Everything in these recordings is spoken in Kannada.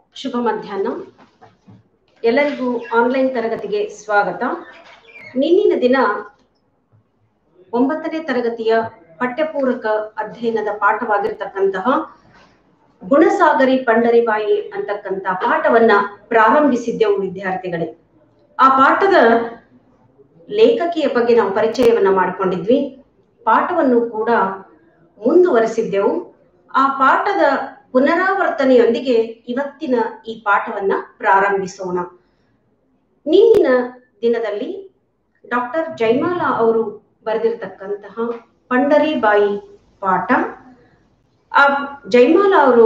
ಶುಭ ಮಧ್ಯಾಹ್ನ ಎಲ್ಲರಿಗೂ ಆನ್ಲೈನ್ ತರಗತಿಗೆ ಸ್ವಾಗತ ನಿನ್ನಿನ ದಿನ ಒಂಬತ್ತನೇ ತರಗತಿಯ ಪಠ್ಯಪೂರಕ ಅಧ್ಯಯನದ ಪಾಠವಾಗಿರ್ತಕ್ಕಂತಹ ಗುಣಸಾಗರಿ ಪಂಡರಿಬಾಯಿ ಅಂತಕ್ಕಂಥ ಪಾಠವನ್ನ ಪ್ರಾರಂಭಿಸಿದ್ದೆವು ವಿದ್ಯಾರ್ಥಿಗಳೇ ಆ ಪಾಠದ ಲೇಖಕಿಯ ಬಗ್ಗೆ ನಾವು ಪರಿಚಯವನ್ನ ಮಾಡಿಕೊಂಡಿದ್ವಿ ಪಾಠವನ್ನು ಕೂಡ ಮುಂದುವರೆಸಿದ್ದೆವು ಆ ಪಾಠದ ಪುನರಾವರ್ತನೆಯೊಂದಿಗೆ ಇವತ್ತಿನ ಈ ಪಾಠವನ್ನ ಪ್ರಾರಂಭಿಸೋಣ ನಿನ್ನಿನ ದಿನದಲ್ಲಿ ಡಾಕ್ಟರ್ ಜೈಮಾಲಾ ಅವರು ಬರೆದಿರ್ತಕ್ಕಂತಹ ಪಂಡರಿಬಾಯಿ ಪಾಠ ಆ ಜೈಮಾಲಾ ಅವರು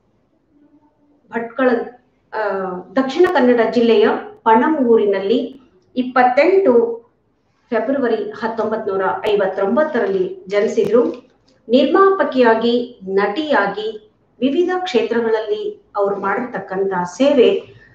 ಭಟ್ಕಳ ಆ, ದಕ್ಷಿಣ ಕನ್ನಡ ಜಿಲ್ಲೆಯ ಪಣಂಗೂರಿನಲ್ಲಿ ಇಪ್ಪತ್ತೆಂಟು ಫೆಬ್ರವರಿ ಹತ್ತೊಂಬತ್ ನೂರ ಐವತ್ತೊಂಬತ್ತರಲ್ಲಿ ಜನಿಸಿದ್ರು ನಿರ್ಮಾಪಕಿಯಾಗಿ ನಟಿಯಾಗಿ ವಿವಿಧ ಕ್ಷೇತ್ರಗಳಲ್ಲಿ ಅವರು ಮಾಡಿರ್ತಕ್ಕಂಥ ಸೇವೆ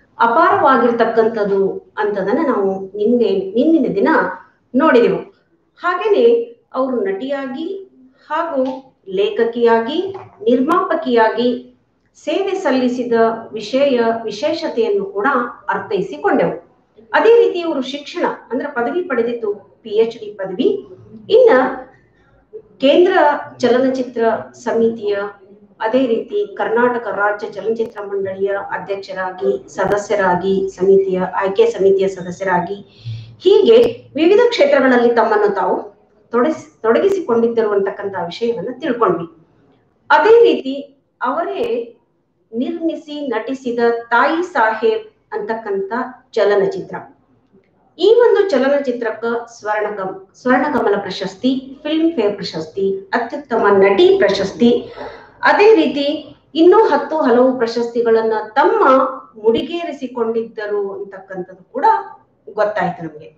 ಅಪಾರವಾಗಿರ್ತಕ್ಕಂಥದ್ದು ಅಂತದನ್ನ ನಾವು ನಿನ್ನೆ ನಿನ್ನಿನ ದಿನ ನೋಡಿದೆವು ಹಾಗೇನೆ ಅವರು ನಟಿಯಾಗಿ ಹಾಗೂ ಲೇಖಕಿಯಾಗಿ ನಿರ್ಮಾಪಕಿಯಾಗಿ ಸೇವೆ ಸಲ್ಲಿಸಿದ ವಿಷಯ ವಿಶೇಷತೆಯನ್ನು ಕೂಡ ಅರ್ಥೈಸಿಕೊಂಡೆವು ಅದೇ ರೀತಿ ಇವರು ಶಿಕ್ಷಣ ಅಂದ್ರೆ ಪದವಿ ಪಡೆದಿದ್ದು ಪಿ ಎಚ್ ಡಿ ಪದವಿ ಇನ್ನ ಕೇಂದ್ರ ಚಲನಚಿತ್ರ ಸಮಿತಿಯ ಅದೇ ರೀತಿ ಕರ್ನಾಟಕ ರಾಜ್ಯ ಚಲನಚಿತ್ರ ಮಂಡಳಿಯ ಅಧ್ಯಕ್ಷರಾಗಿ ಸದಸ್ಯರಾಗಿ ಸಮಿತಿಯ ಆಯ್ಕೆ ಸಮಿತಿಯ ಸದಸ್ಯರಾಗಿ ಹೀಗೆ ವಿವಿಧ ಕ್ಷೇತ್ರಗಳಲ್ಲಿ ತಮ್ಮನ್ನು ತಾವು ತೊಡಗಿಸಿ ತೊಡಗಿಸಿಕೊಂಡಿದ್ದರು ಅಂತಕ್ಕಂಥ ವಿಷಯವನ್ನ ತಿಳ್ಕೊಂಡ್ವಿ ಅದೇ ರೀತಿ ಅವರೇ ನಿರ್ಮಿಸಿ ನಟಿಸಿದ ತಾಯಿ ಸಾಹೇಬ್ ಅಂತಕ್ಕಂಥ ಚಲನಚಿತ್ರ ಈ ಒಂದು ಚಲನಚಿತ್ರಕ್ಕ ಸ್ವರ್ಣಕಂ ಸ್ವರ್ಣಕಮಲ ಪ್ರಶಸ್ತಿ ಫಿಲ್ಮ್ ಫೇರ್ ಪ್ರಶಸ್ತಿ ಅತ್ಯುತ್ತಮ ನಟಿ ಪ್ರಶಸ್ತಿ ಅದೇ ರೀತಿ ಇನ್ನೂ ಹತ್ತು ಹಲವು ಪ್ರಶಸ್ತಿಗಳನ್ನ ತಮ್ಮ ಮುಡಿಗೇರಿಸಿಕೊಂಡಿದ್ದರು ಅಂತಕ್ಕಂಥದ್ದು ಕೂಡ ಗೊತ್ತಾಯ್ತು ನಮಗೆ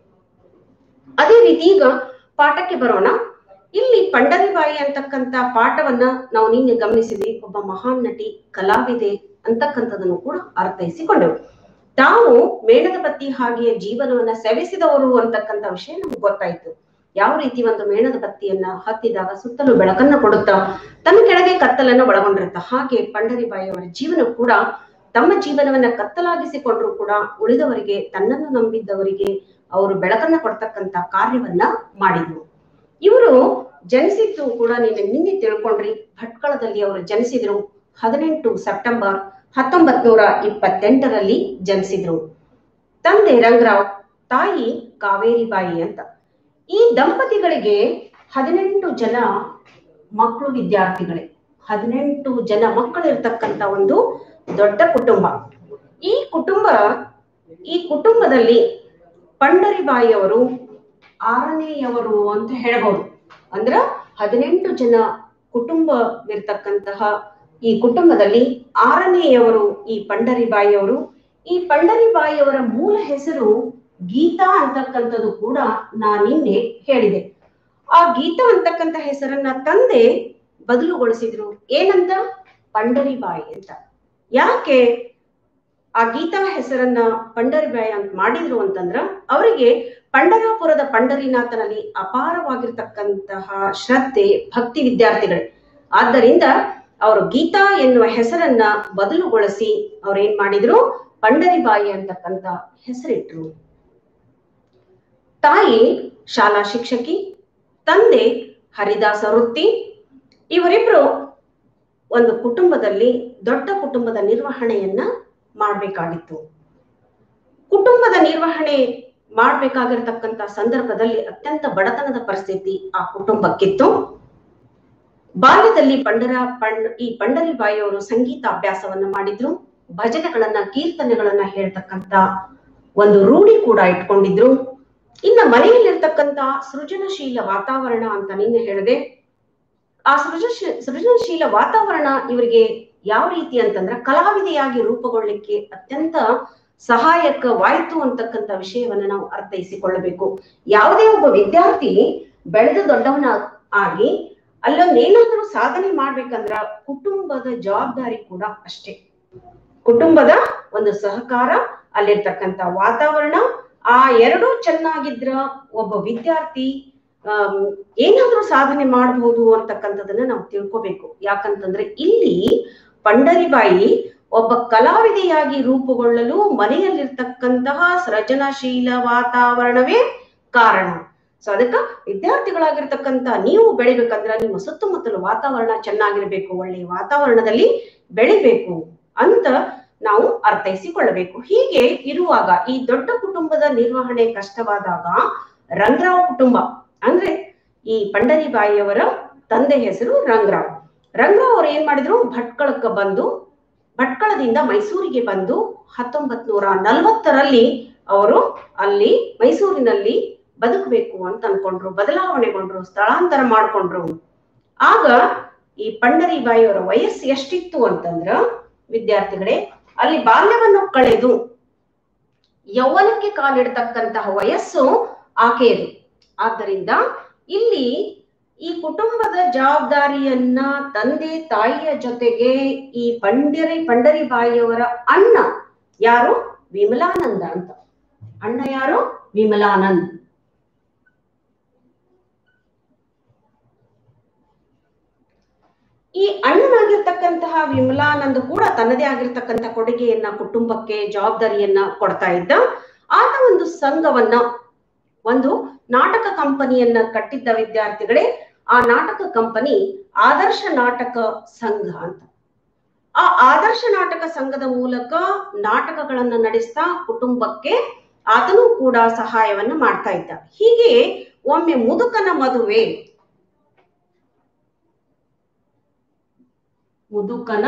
ಅದೇ ರೀತಿ ಈಗ ಪಾಠಕ್ಕೆ ಬರೋಣ ಇಲ್ಲಿ ಪಂಡರಿಬಾಯಿ ಅಂತಕ್ಕಂಥ ಪಾಠವನ್ನ ನಾವು ನಿನ್ನೆ ಗಮನಿಸಿದ್ವಿ ಒಬ್ಬ ಮಹಾನ್ ನಟಿ ಕಲಾವಿದೆ ಅಂತಕ್ಕಂಥದನ್ನು ಕೂಡ ಅರ್ಥೈಸಿಕೊಂಡೆವು ತಾವು ಮೇಣದ ಬತ್ತಿ ಹಾಗೆಯೇ ಜೀವನವನ್ನ ಸೆವೆಸಿದವರು ಅಂತಕ್ಕಂಥ ವಿಷಯ ನಮ್ಗೆ ಗೊತ್ತಾಯ್ತು ಯಾವ ರೀತಿ ಒಂದು ಮೇಣದ ಬತ್ತಿಯನ್ನ ಹತ್ತಿದಾಗ ಸುತ್ತಲೂ ಬೆಳಕನ್ನ ಕೊಡುತ್ತಾ ತನ್ನ ಕೆಳಗೆ ಕತ್ತಲನ್ನ ಒಳಗೊಂಡಿರುತ್ತ ಹಾಗೆ ಪಂಡರಿಬಾಯಿ ಅವರ ಜೀವನ ಕೂಡ ತಮ್ಮ ಜೀವನವನ್ನ ಕತ್ತಲಾಗಿಸಿಕೊಂಡ್ರು ಕೂಡ ಉಳಿದವರಿಗೆ ತನ್ನನ್ನು ನಂಬಿದ್ದವರಿಗೆ ಅವರು ಬೆಳಕನ್ನ ಕೊಡ್ತಕ್ಕಂತ ಕಾರ್ಯವನ್ನ ಮಾಡಿದ್ರು ಇವರು ಜನಿಸಿದ್ದು ಕೂಡ ನಿನ್ನೆ ನಿನ್ನೆ ತಿಳ್ಕೊಂಡ್ರಿ ಭಟ್ಕಳದಲ್ಲಿ ಅವರು ಜನಿಸಿದ್ರು ಹದಿನೆಂಟು ಸೆಪ್ಟೆಂಬರ್ ಹತ್ತೊಂಬತ್ ನೂರ ಇಪ್ಪತ್ತೆಂಟರಲ್ಲಿ ಜನಿಸಿದ್ರು ತಂದೆ ರಂಗರಾವ್ ತಾಯಿ ಕಾವೇರಿಬಾಯಿ ಅಂತ ಈ ದಂಪತಿಗಳಿಗೆ ಹದಿನೆಂಟು ಜನ ಮಕ್ಕಳು ವಿದ್ಯಾರ್ಥಿಗಳೇ ಹದಿನೆಂಟು ಜನ ಮಕ್ಕಳಿರ್ತಕ್ಕಂತ ಒಂದು ದೊಡ್ಡ ಕುಟುಂಬ ಈ ಕುಟುಂಬ ಈ ಕುಟುಂಬದಲ್ಲಿ ಪಂಡರಿಬಾಯಿ ಅವರು ಆರನೆಯವರು ಅಂತ ಹೇಳಬಹುದು ಅಂದ್ರ ಹದಿನೆಂಟು ಜನ ಕುಟುಂಬವಿರ್ತಕ್ಕಂತಹ ಈ ಕುಟುಂಬದಲ್ಲಿ ಆರನೆಯವರು ಈ ಪಂಡರಿಬಾಯಿಯವರು ಈ ಪಂಡರಿಬಾಯಿಯವರ ಮೂಲ ಹೆಸರು ಗೀತಾ ಅಂತಕ್ಕಂಥದ್ದು ಕೂಡ ನಾನು ನಿನ್ನೆ ಹೇಳಿದೆ ಆ ಗೀತಾ ಅಂತಕ್ಕಂಥ ಹೆಸರನ್ನ ತಂದೆ ಬದಲುಗೊಳಿಸಿದ್ರು ಏನಂತ ಪಂಡರಿಬಾಯಿ ಅಂತ ಯಾಕೆ ಆ ಗೀತಾ ಹೆಸರನ್ನ ಪಂಡರಿಬಾಯಿ ಅಂತ ಮಾಡಿದ್ರು ಅಂತಂದ್ರ ಅವರಿಗೆ ಪಂಡರಾಪುರದ ಪಂಡರಿನಾಥನಲ್ಲಿ ಅಪಾರವಾಗಿರ್ತಕ್ಕಂತಹ ಶ್ರದ್ಧೆ ಭಕ್ತಿ ವಿದ್ಯಾರ್ಥಿಗಳೇ ಆದ್ದರಿಂದ ಅವರು ಗೀತಾ ಎನ್ನುವ ಹೆಸರನ್ನ ಬದಲುಗೊಳಿಸಿ ಅವ್ರು ಏನ್ ಮಾಡಿದ್ರು ಪಂಡರಿಬಾಯಿ ಅಂತಕ್ಕಂಥ ಹೆಸರಿಟ್ರು ತಾಯಿ ಶಾಲಾ ಶಿಕ್ಷಕಿ ತಂದೆ ಹರಿದಾಸ ವೃತ್ತಿ ಇವರಿಬ್ರು ಒಂದು ಕುಟುಂಬದಲ್ಲಿ ದೊಡ್ಡ ಕುಟುಂಬದ ನಿರ್ವಹಣೆಯನ್ನ ಮಾಡ್ಬೇಕಾಗಿತ್ತು ಕುಟುಂಬದ ನಿರ್ವಹಣೆ ಮಾಡ್ಬೇಕಾಗಿರ್ತಕ್ಕಂತ ಸಂದರ್ಭದಲ್ಲಿ ಅತ್ಯಂತ ಬಡತನದ ಪರಿಸ್ಥಿತಿ ಆ ಕುಟುಂಬಕ್ಕಿತ್ತು ಬಾಲ್ಯದಲ್ಲಿ ಪಂಡರ ಪಂಡ್ ಈ ಪಂಡರಿಬಾಯಿಯವರು ಸಂಗೀತ ಅಭ್ಯಾಸವನ್ನ ಮಾಡಿದ್ರು ಭಜನೆಗಳನ್ನ ಕೀರ್ತನೆಗಳನ್ನ ಹೇಳ್ತಕ್ಕಂತ ಒಂದು ರೂಢಿ ಕೂಡ ಇಟ್ಕೊಂಡಿದ್ರು ಇನ್ನ ಮನೆಯಲ್ಲಿರ್ತಕ್ಕಂತ ಸೃಜನಶೀಲ ವಾತಾವರಣ ಅಂತ ನಿನ್ನೆ ಹೇಳಿದೆ ಆ ಸೃಜಶ ಸೃಜನಶೀಲ ವಾತಾವರಣ ಇವರಿಗೆ ಯಾವ ರೀತಿ ಅಂತಂದ್ರೆ ಕಲಾವಿದೆಯಾಗಿ ರೂಪುಗೊಳ್ಳಿಕ್ಕೆ ಅತ್ಯಂತ ಸಹಾಯಕವಾಯಿತು ಅಂತಕ್ಕಂಥ ವಿಷಯವನ್ನ ನಾವು ಅರ್ಥೈಸಿಕೊಳ್ಳಬೇಕು ಯಾವುದೇ ಒಬ್ಬ ವಿದ್ಯಾರ್ಥಿ ಬೆಳೆದು ದೊಡ್ಡವನ ಆಗಿ ಅಲ್ಲೊಂದ್ ಏನಾದ್ರೂ ಸಾಧನೆ ಮಾಡ್ಬೇಕಂದ್ರ ಕುಟುಂಬದ ಜವಾಬ್ದಾರಿ ಕೂಡ ಅಷ್ಟೇ ಕುಟುಂಬದ ಒಂದು ಸಹಕಾರ ಅಲ್ಲಿರ್ತಕ್ಕಂಥ ವಾತಾವರಣ ಆ ಎರಡೂ ಚೆನ್ನಾಗಿದ್ರ ಒಬ್ಬ ವಿದ್ಯಾರ್ಥಿ ಆಮ್, ಏನಾದ್ರೂ ಸಾಧನೆ ಮಾಡಬಹುದು ಅಂತಕ್ಕಂಥದನ್ನ ನಾವು ತಿಳ್ಕೊಬೇಕು ಯಾಕಂತಂದ್ರೆ ಇಲ್ಲಿ ಪಂಡರಿಬಾಯಿ ಒಬ್ಬ ಕಲಾವಿದೆಯಾಗಿ ರೂಪುಗೊಳ್ಳಲು ಮನೆಯಲ್ಲಿರ್ತಕ್ಕಂತಹ ಸೃಜನಶೀಲ ವಾತಾವರಣವೇ ಕಾರಣ ಸೊ ಅದಕ್ಕ ವಿದ್ಯಾರ್ಥಿಗಳಾಗಿರ್ತಕ್ಕಂತ ನೀವು ಬೆಳಿಬೇಕಂದ್ರ ನಿಮ್ಮ ಸುತ್ತಮುತ್ತಲ ವಾತಾವರಣ ಚೆನ್ನಾಗಿರ್ಬೇಕು ಒಳ್ಳೆಯ ವಾತಾವರಣದಲ್ಲಿ ಬೆಳಿಬೇಕು ಅಂತ ನಾವು ಅರ್ಥೈಸಿಕೊಳ್ಳಬೇಕು ಹೀಗೆ ಇರುವಾಗ ಈ ದೊಡ್ಡ ಕುಟುಂಬದ ನಿರ್ವಹಣೆ ಕಷ್ಟವಾದಾಗ ರಂಗರಾವ್ ಕುಟುಂಬ ಅಂದ್ರೆ ಈ ಪಂಡರಿಬಾಯಿಯವರ ತಂದೆ ಹೆಸರು ರಂಗರಾವ್ ರಂಗರಾವ್ ಅವ್ರು ಏನ್ ಮಾಡಿದ್ರು ಭಟ್ಕಳಕ್ಕೆ ಬಂದು ಭಟ್ಕಳದಿಂದ ಮೈಸೂರಿಗೆ ಬಂದು ಹತ್ತೊಂಬತ್ ನೂರ ನಲವತ್ತರಲ್ಲಿ ಅವರು ಅಲ್ಲಿ ಮೈಸೂರಿನಲ್ಲಿ ಬದುಕಬೇಕು ಅಂತ ಅನ್ಕೊಂಡ್ರು ಬದಲಾವಣೆಗೊಂಡ್ರು ಸ್ಥಳಾಂತರ ಮಾಡ್ಕೊಂಡ್ರು ಆಗ ಈ ಪಂಡರಿಬಾಯಿಯವರ ವಯಸ್ಸು ಎಷ್ಟಿತ್ತು ಅಂತಂದ್ರ ವಿದ್ಯಾರ್ಥಿಗಳೇ ಅಲ್ಲಿ ಬಾಲ್ಯವನ್ನು ಕಳೆದು ಯೌವನಕ್ಕೆ ಕಾಲಿಡ್ತಕ್ಕಂತಹ ವಯಸ್ಸು ಆಕೆಯದು ಆದ್ದರಿಂದ ಇಲ್ಲಿ ಈ ಕುಟುಂಬದ ಜವಾಬ್ದಾರಿಯನ್ನ ತಂದೆ ತಾಯಿಯ ಜೊತೆಗೆ ಈ ಪಂಡರಿ ಪಂಡರಿಬಾಯಿಯವರ ಅಣ್ಣ ಯಾರು ವಿಮಲಾನಂದ ಅಂತ ಅಣ್ಣ ಯಾರು ವಿಮಲಾನಂದ್ ಈ ಅಣ್ಣನಾಗಿರ್ತಕ್ಕಂತಹ ವಿಮಲಾನಂದ್ ಕೂಡ ತನ್ನದೇ ಆಗಿರ್ತಕ್ಕಂಥ ಕೊಡುಗೆಯನ್ನ ಕುಟುಂಬಕ್ಕೆ ಜವಾಬ್ದಾರಿಯನ್ನ ಕೊಡ್ತಾ ಇದ್ದ ಆತ ಒಂದು ಸಂಘವನ್ನ ಒಂದು ನಾಟಕ ಕಂಪನಿಯನ್ನ ಕಟ್ಟಿದ್ದ ವಿದ್ಯಾರ್ಥಿಗಳೇ ಆ ನಾಟಕ ಕಂಪನಿ ಆದರ್ಶ ನಾಟಕ ಸಂಘ ಅಂತ ಆ ಆದರ್ಶ ನಾಟಕ ಸಂಘದ ಮೂಲಕ ನಾಟಕಗಳನ್ನ ನಡೆಸ್ತಾ ಕುಟುಂಬಕ್ಕೆ ಆತನೂ ಕೂಡ ಸಹಾಯವನ್ನ ಮಾಡ್ತಾ ಇದ್ದ ಹೀಗೆ ಒಮ್ಮೆ ಮುದುಕನ ಮದುವೆ ಮುದುಕನ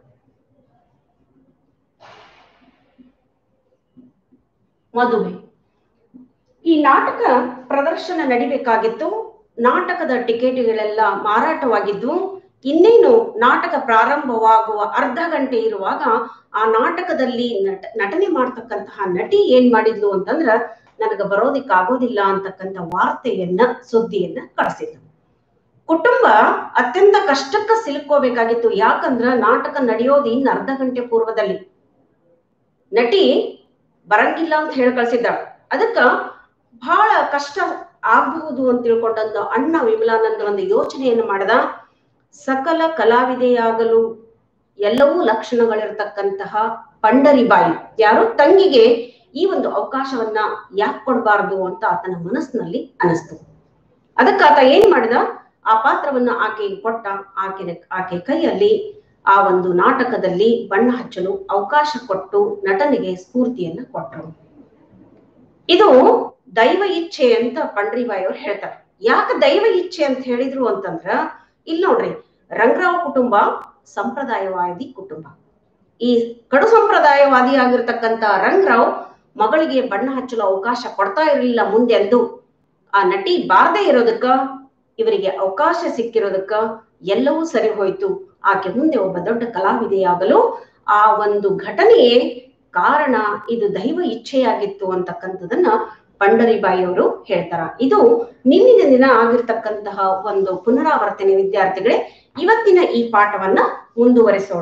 ಮದುವೆ ಈ ನಾಟಕ ಪ್ರದರ್ಶನ ನಡಿಬೇಕಾಗಿತ್ತು ನಾಟಕದ ಟಿಕೆಟ್ಗಳೆಲ್ಲ ಮಾರಾಟವಾಗಿದ್ವು ಇನ್ನೇನು ನಾಟಕ ಪ್ರಾರಂಭವಾಗುವ ಅರ್ಧ ಗಂಟೆ ಇರುವಾಗ ಆ ನಾಟಕದಲ್ಲಿ ನಟ ನಟನೆ ಮಾಡ್ತಕ್ಕಂತಹ ನಟಿ ಏನ್ ಮಾಡಿದ್ಲು ಅಂತಂದ್ರ ನನಗ ಬರೋದಿಕ್ ಆಗೋದಿಲ್ಲ ಅಂತಕ್ಕಂಥ ವಾರ್ತೆಯನ್ನ ಸುದ್ದಿಯನ್ನ ಕಳಿಸಿದ್ಲು ಕುಟುಂಬ ಅತ್ಯಂತ ಕಷ್ಟಕ್ಕ ಸಿಲುಕೋಬೇಕಾಗಿತ್ತು ಯಾಕಂದ್ರ ನಾಟಕ ನಡೆಯೋದು ಇನ್ನು ಅರ್ಧ ಗಂಟೆ ಪೂರ್ವದಲ್ಲಿ ನಟಿ ಬರಂಗಿಲ್ಲ ಅಂತ ಹೇಳಿ ಕಳ್ಸಿದ್ದಾಳ ಅದಕ್ಕ ಬಹಳ ಕಷ್ಟ ಆಗಬಹುದು ಅಂತ ತಿಳ್ಕೊಂಡಂದು ಅಣ್ಣ ವಿಮಲಾನಂದ ಒಂದು ಯೋಚನೆಯನ್ನು ಮಾಡದ ಸಕಲ ಕಲಾವಿದೆಯಾಗಲು ಎಲ್ಲವೂ ಲಕ್ಷಣಗಳಿರ್ತಕ್ಕಂತಹ ಪಂಡರಿಬಾಯಿ ಯಾರು ತಂಗಿಗೆ ಈ ಒಂದು ಅವಕಾಶವನ್ನ ಯಾಕೆ ಕೊಡಬಾರ್ದು ಅಂತ ಆತನ ಮನಸ್ಸಿನಲ್ಲಿ ಅನಿಸ್ತು ಅದಕ್ಕೆ ಆತ ಏನ್ ಮಾಡಿದ ಆ ಪಾತ್ರವನ್ನ ಆಕೆಗೆ ಕೊಟ್ಟ ಆಕೆ ಆಕೆ ಕೈಯಲ್ಲಿ ಆ ಒಂದು ನಾಟಕದಲ್ಲಿ ಬಣ್ಣ ಹಚ್ಚಲು ಅವಕಾಶ ಕೊಟ್ಟು ನಟನೆಗೆ ಸ್ಫೂರ್ತಿಯನ್ನ ಕೊಟ್ಟರು ಇದು ದೈವ ಇಚ್ಛೆ ಅಂತ ಪಂಡ್ರಿಬಾಯಿ ಅವ್ರು ಹೇಳ್ತಾರೆ ಯಾಕೆ ದೈವ ಇಚ್ಛೆ ಅಂತ ಹೇಳಿದ್ರು ಅಂತಂದ್ರ ಇಲ್ಲಿ ನೋಡ್ರಿ ರಂಗರಾವ್ ಕುಟುಂಬ ಸಂಪ್ರದಾಯವಾದಿ ಕುಟುಂಬ ಈ ಕಡು ಸಂಪ್ರದಾಯವಾದಿ ಆಗಿರ್ತಕ್ಕಂತ ರಂಗರಾವ್ ಮಗಳಿಗೆ ಬಣ್ಣ ಹಚ್ಚಲು ಅವಕಾಶ ಕೊಡ್ತಾ ಇರಲಿಲ್ಲ ಮುಂದೆ ಅಂದು ಆ ನಟಿ ಬಾರದೇ ಇರೋದಕ್ಕ ಇವರಿಗೆ ಅವಕಾಶ ಸಿಕ್ಕಿರೋದಕ್ಕ ಎಲ್ಲವೂ ಸರಿ ಹೋಯ್ತು ಆಕೆ ಮುಂದೆ ಒಬ್ಬ ದೊಡ್ಡ ಕಲಾವಿದೆಯಾಗಲು ಆ ಒಂದು ಘಟನೆಯೇ ಕಾರಣ ಇದು ದೈವ ಇಚ್ಛೆಯಾಗಿತ್ತು ಅಂತಕ್ಕಂಥದನ್ನ ಪಂಡರಿಬಾಯಿ ಅವರು ಹೇಳ್ತಾರ ಇದು ನಿನ್ನಿನ ದಿನ ಆಗಿರ್ತಕ್ಕಂತಹ ಒಂದು ಪುನರಾವರ್ತನೆ ವಿದ್ಯಾರ್ಥಿಗಳೇ ಇವತ್ತಿನ ಈ ಪಾಠವನ್ನ ಮುಂದುವರಿಸೋಣ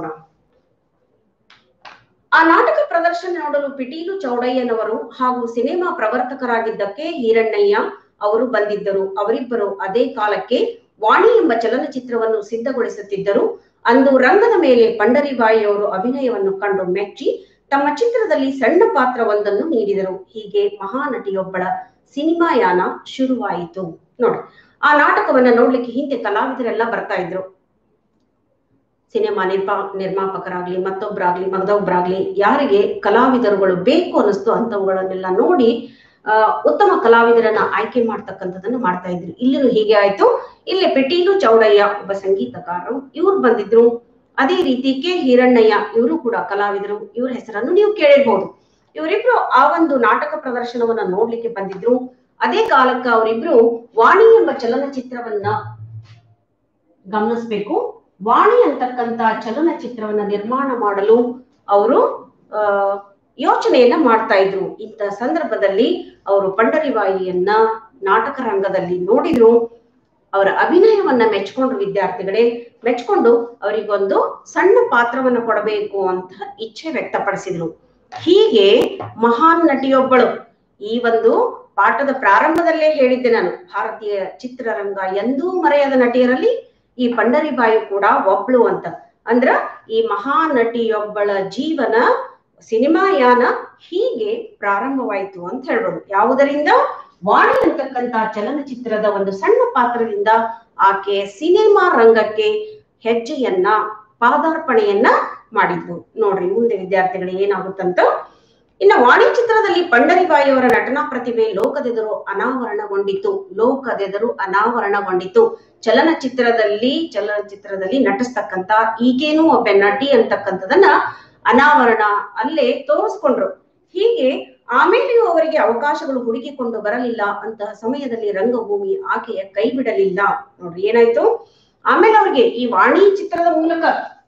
ಆ ನಾಟಕ ಪ್ರದರ್ಶನ ನೋಡಲು ಪಿಟೀಲು ಚೌಡಯ್ಯನವರು ಹಾಗೂ ಸಿನಿಮಾ ಪ್ರವರ್ತಕರಾಗಿದ್ದಕ್ಕೆ ಹಿರಣ್ಣಯ್ಯ ಅವರು ಬಂದಿದ್ದರು ಅವರಿಬ್ಬರು ಅದೇ ಕಾಲಕ್ಕೆ ವಾಣಿ ಎಂಬ ಚಲನಚಿತ್ರವನ್ನು ಸಿದ್ಧಗೊಳಿಸುತ್ತಿದ್ದರು ಅಂದು ರಂಗದ ಮೇಲೆ ಪಂಡರಿಬಾಯಿಯವರು ಅಭಿನಯವನ್ನು ಕಂಡು ಮೆಚ್ಚಿ ತಮ್ಮ ಚಿತ್ರದಲ್ಲಿ ಸಣ್ಣ ಪಾತ್ರವೊಂದನ್ನು ನೀಡಿದರು ಹೀಗೆ ಮಹಾನಟಿಯೊಬ್ಬಳ ಸಿನಿಮಾ ಯಾನ ಶುರುವಾಯಿತು ನೋಡಿ ಆ ನಾಟಕವನ್ನ ನೋಡ್ಲಿಕ್ಕೆ ಹಿಂದೆ ಕಲಾವಿದರೆಲ್ಲ ಬರ್ತಾ ಇದ್ರು ಸಿನಿಮಾ ನಿರ್ಮಾ ನಿರ್ಮಾಪಕರಾಗ್ಲಿ ಮತ್ತೊಬ್ರಾಗ್ಲಿ ಮಗದೊಬ್ರಾಗ್ಲಿ ಯಾರಿಗೆ ಕಲಾವಿದರುಗಳು ಬೇಕು ಅನ್ನಿಸ್ತು ಅಂತವುಗಳನ್ನೆಲ್ಲ ನೋಡಿ ಆ ಉತ್ತಮ ಕಲಾವಿದರನ್ನ ಆಯ್ಕೆ ಮಾಡ್ತಕ್ಕಂಥದನ್ನ ಮಾಡ್ತಾ ಇದ್ರು ಇಲ್ಲಿನೂ ಹೀಗೆ ಆಯ್ತು ಇಲ್ಲಿ ಪೆಟೀಲು ಚೌಡಯ್ಯ ಒಬ್ಬ ಸಂಗೀತಕಾರರು ಇವ್ರು ಬಂದಿದ್ರು ಅದೇ ರೀತಿ ಕೆ ಹಿರಣ್ಣಯ್ಯ ಇವರು ಕೂಡ ಕಲಾವಿದರು ಇವ್ರ ಹೆಸರನ್ನು ನೀವು ಕೇಳಿರ್ಬೋದು ಇವರಿಬ್ರು ಆ ಒಂದು ನಾಟಕ ಪ್ರದರ್ಶನವನ್ನ ನೋಡ್ಲಿಕ್ಕೆ ಬಂದಿದ್ರು ಅದೇ ಕಾಲಕ್ಕೆ ಅವರಿಬ್ರು ವಾಣಿ ಎಂಬ ಚಲನಚಿತ್ರವನ್ನ ಗಮನಿಸ್ಬೇಕು ವಾಣಿ ಅಂತಕ್ಕಂತ ಚಲನಚಿತ್ರವನ್ನ ನಿರ್ಮಾಣ ಮಾಡಲು ಅವರು ಆ ಯೋಚನೆಯನ್ನ ಮಾಡ್ತಾ ಇದ್ರು ಇಂಥ ಸಂದರ್ಭದಲ್ಲಿ ಅವರು ಪಂಡರಿವಾಯಿಯನ್ನ ನಾಟಕ ರಂಗದಲ್ಲಿ ನೋಡಿದ್ರು ಅವರ ಅಭಿನಯವನ್ನ ಮೆಚ್ಕೊಂಡ್ರು ವಿದ್ಯಾರ್ಥಿಗಳೇ ಮೆಚ್ಕೊಂಡು ಅವರಿಗೊಂದು ಸಣ್ಣ ಪಾತ್ರವನ್ನ ಕೊಡಬೇಕು ಅಂತ ಇಚ್ಛೆ ವ್ಯಕ್ತಪಡಿಸಿದ್ರು ಹೀಗೆ ಮಹಾನ್ ನಟಿಯೊಬ್ಬಳು ಈ ಒಂದು ಪಾಠದ ಪ್ರಾರಂಭದಲ್ಲೇ ಹೇಳಿದ್ದೆ ನಾನು ಭಾರತೀಯ ಚಿತ್ರರಂಗ ಎಂದೂ ಮರೆಯದ ನಟಿಯರಲ್ಲಿ ಈ ಪಂಡರಿಬಾಯಿ ಕೂಡ ಒಬ್ಳು ಅಂತ ಅಂದ್ರ ಈ ಮಹಾನಟಿಯೊಬ್ಬಳ ಜೀವನ ಸಿನಿಮಾ ಯಾನ ಹೀಗೆ ಪ್ರಾರಂಭವಾಯಿತು ಅಂತ ಹೇಳ್ಬೋದು ಯಾವುದರಿಂದ ವಾಣಿ ಅಂತಕ್ಕಂತ ಚಲನಚಿತ್ರದ ಒಂದು ಸಣ್ಣ ಪಾತ್ರದಿಂದ ಆಕೆ ಸಿನಿಮಾ ರಂಗಕ್ಕೆ ಹೆಜ್ಜೆಯನ್ನ ಪಾದಾರ್ಪಣೆಯನ್ನ ಮಾಡಿದ್ಲು ನೋಡ್ರಿ ಮುಂದೆ ವಿದ್ಯಾರ್ಥಿಗಳಿಗೆ ಏನಾಗುತ್ತಂತ ಇನ್ನು ವಾಣಿ ಚಿತ್ರದಲ್ಲಿ ಪಂಡರಿಬಾಯಿಯವರ ನಟನಾ ಪ್ರತಿಭೆ ಲೋಕದೆದುರು ಅನಾವರಣಗೊಂಡಿತು ಲೋಕದೆದುರು ಅನಾವರಣಗೊಂಡಿತು ಚಲನಚಿತ್ರದಲ್ಲಿ ಚಲನಚಿತ್ರದಲ್ಲಿ ನಟಿಸ್ತಕ್ಕಂತ ಈಗೇನು ಒಬ್ಬ ನಟಿ ಅಂತಕ್ಕಂಥದನ್ನ ಅನಾವರಣ ಅಲ್ಲೇ ತೋರಿಸ್ಕೊಂಡ್ರು ಹೀಗೆ ಆಮೇಲೆಯೂ ಅವರಿಗೆ ಅವಕಾಶಗಳು ಹುಡುಕಿಕೊಂಡು ಬರಲಿಲ್ಲ ಅಂತಹ ಸಮಯದಲ್ಲಿ ರಂಗಭೂಮಿ ಆಕೆಯ ಕೈ ಬಿಡಲಿಲ್ಲ ನೋಡ್ರಿ ಏನಾಯ್ತು ಆಮೇಲೆ ಅವ್ರಿಗೆ ಈ ವಾಣಿ ಚಿತ್ರದ ಮೂಲಕ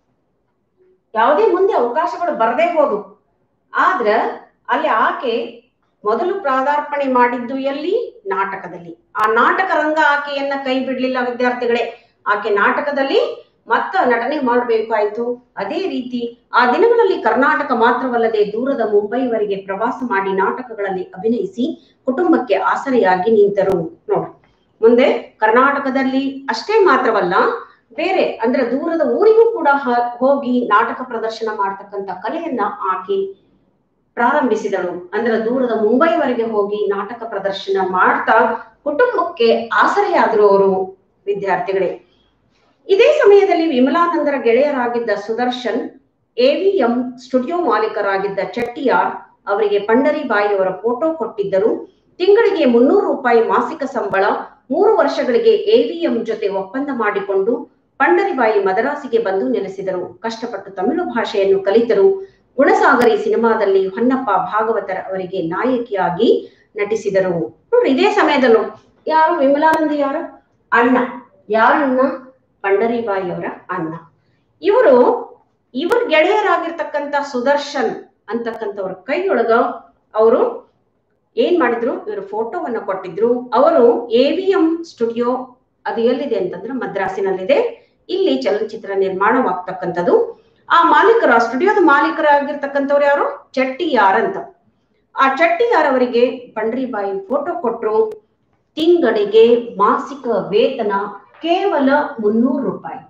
ಯಾವುದೇ ಮುಂದೆ ಅವಕಾಶಗಳು ಬರದೇ ಹೋದು ಆದ್ರ ಅಲ್ಲಿ ಆಕೆ ಮೊದಲು ಪ್ರಾದಾರ್ಪಣೆ ಮಾಡಿದ್ದು ಎಲ್ಲಿ ನಾಟಕದಲ್ಲಿ ಆ ನಾಟಕ ರಂಗ ಆಕೆಯನ್ನ ಕೈ ಬಿಡ್ಲಿಲ್ಲ ವಿದ್ಯಾರ್ಥಿಗಳೇ ಆಕೆ ನಾಟಕದಲ್ಲಿ ಮತ್ತ ನಟನೆ ಮಾಡಬೇಕಾಯ್ತು ಅದೇ ರೀತಿ ಆ ದಿನಗಳಲ್ಲಿ ಕರ್ನಾಟಕ ಮಾತ್ರವಲ್ಲದೆ ದೂರದ ಮುಂಬೈವರೆಗೆ ಪ್ರವಾಸ ಮಾಡಿ ನಾಟಕಗಳಲ್ಲಿ ಅಭಿನಯಿಸಿ ಕುಟುಂಬಕ್ಕೆ ಆಸರೆಯಾಗಿ ನಿಂತರು ನೋಡ್ರಿ ಮುಂದೆ ಕರ್ನಾಟಕದಲ್ಲಿ ಅಷ್ಟೇ ಮಾತ್ರವಲ್ಲ ಬೇರೆ ಅಂದ್ರೆ ದೂರದ ಊರಿಗೂ ಕೂಡ ಹ- ಹೋಗಿ ನಾಟಕ ಪ್ರದರ್ಶನ ಮಾಡ್ತಕ್ಕಂತ ಕಲೆಯನ್ನ ಆಕೆ ಪ್ರಾರಂಭಿಸಿದಳು ಅಂದ್ರೆ ದೂರದ ಮುಂಬೈವರೆಗೆ ಹೋಗಿ ನಾಟಕ ಪ್ರದರ್ಶನ ಮಾಡ್ತಾ ಕುಟುಂಬಕ್ಕೆ ಆಸರೆಯಾದ್ರು ಅವರು ವಿದ್ಯಾರ್ಥಿಗಳೇ ಇದೇ ಸಮಯದಲ್ಲಿ ವಿಮಲಾನಂದರ ಗೆಳೆಯರಾಗಿದ್ದ ಸುದರ್ಶನ್ ಎವಿಎಂ ಸ್ಟುಡಿಯೋ ಮಾಲೀಕರಾಗಿದ್ದ ಚೆಟ್ಟಿಯಾರ್ ಅವರಿಗೆ ಪಂಡರಿಬಾಯಿಯವರ ಫೋಟೋ ಕೊಟ್ಟಿದ್ದರು ತಿಂಗಳಿಗೆ ಮುನ್ನೂರು ರೂಪಾಯಿ ಮಾಸಿಕ ಸಂಬಳ ಮೂರು ವರ್ಷಗಳಿಗೆ ಎವಿಎಂ ಜೊತೆ ಒಪ್ಪಂದ ಮಾಡಿಕೊಂಡು ಪಂಡರಿಬಾಯಿ ಮದರಾಸಿಗೆ ಬಂದು ನೆಲೆಸಿದರು ಕಷ್ಟಪಟ್ಟು ತಮಿಳು ಭಾಷೆಯನ್ನು ಕಲಿತರು ಗುಣಸಾಗರಿ ಸಿನಿಮಾದಲ್ಲಿ ಹೊನ್ನಪ್ಪ ಭಾಗವತರ ಅವರಿಗೆ ನಾಯಕಿಯಾಗಿ ನಟಿಸಿದರು ನೋಡ್ರಿ ಇದೇ ಸಮಯದಲ್ಲೂ ಯಾರು ವಿಮಲಾನಂದ ಯಾರು ಅಣ್ಣ ಯಾರನ್ನ ಪಂಡರಿಬಾಯಿಯವರ ಅಣ್ಣ ಇವರು ಇವ್ರ ಗೆಳೆಯರಾಗಿರ್ತಕ್ಕಂತ ಸುದರ್ಶನ್ ಅಂತಕ್ಕಂಥವ್ರ ಕೈಯೊಳಗ ಅವರು ಏನ್ ಮಾಡಿದ್ರು ಇವರು ಫೋಟೋವನ್ನ ಕೊಟ್ಟಿದ್ರು ಅವರು ಎವಿಎಂ ಸ್ಟುಡಿಯೋ ಅದು ಎಲ್ಲಿದೆ ಅಂತಂದ್ರೆ ಮದ್ರಾಸಿನಲ್ಲಿದೆ ಇಲ್ಲಿ ಚಲನಚಿತ್ರ ನಿರ್ಮಾಣವಾಗ್ತಕ್ಕಂಥದ್ದು ಆ ಮಾಲೀಕರ ಸ್ಟುಡಿಯೋದ ಮಾಲೀಕರಾಗಿರ್ತಕ್ಕಂಥವ್ರು ಯಾರು ಚಟ್ಟಿಯಾರ್ ಅಂತ ಆ ಚಟ್ಟಿಯಾರ್ ಅವರಿಗೆ ಪಂಡ್ರಿಬಾಯಿ ಫೋಟೋ ಕೊಟ್ರು ತಿಂಗಳಿಗೆ ಮಾಸಿಕ ವೇತನ ಕೇವಲ ಮುನ್ನೂರು ರೂಪಾಯಿ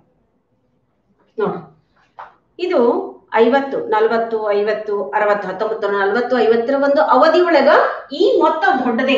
ನೋಡ್ರಿ ಇದು ಐವತ್ತು ನಲವತ್ತು ಐವತ್ತು ಅರವತ್ತು ಹತ್ತೊಂಬತ್ತು ನಲವತ್ತು ಐವತ್ತರ ಒಂದು ಅವಧಿ ಒಳಗ ಈ ಮೊತ್ತ ದೊಡ್ಡದೇ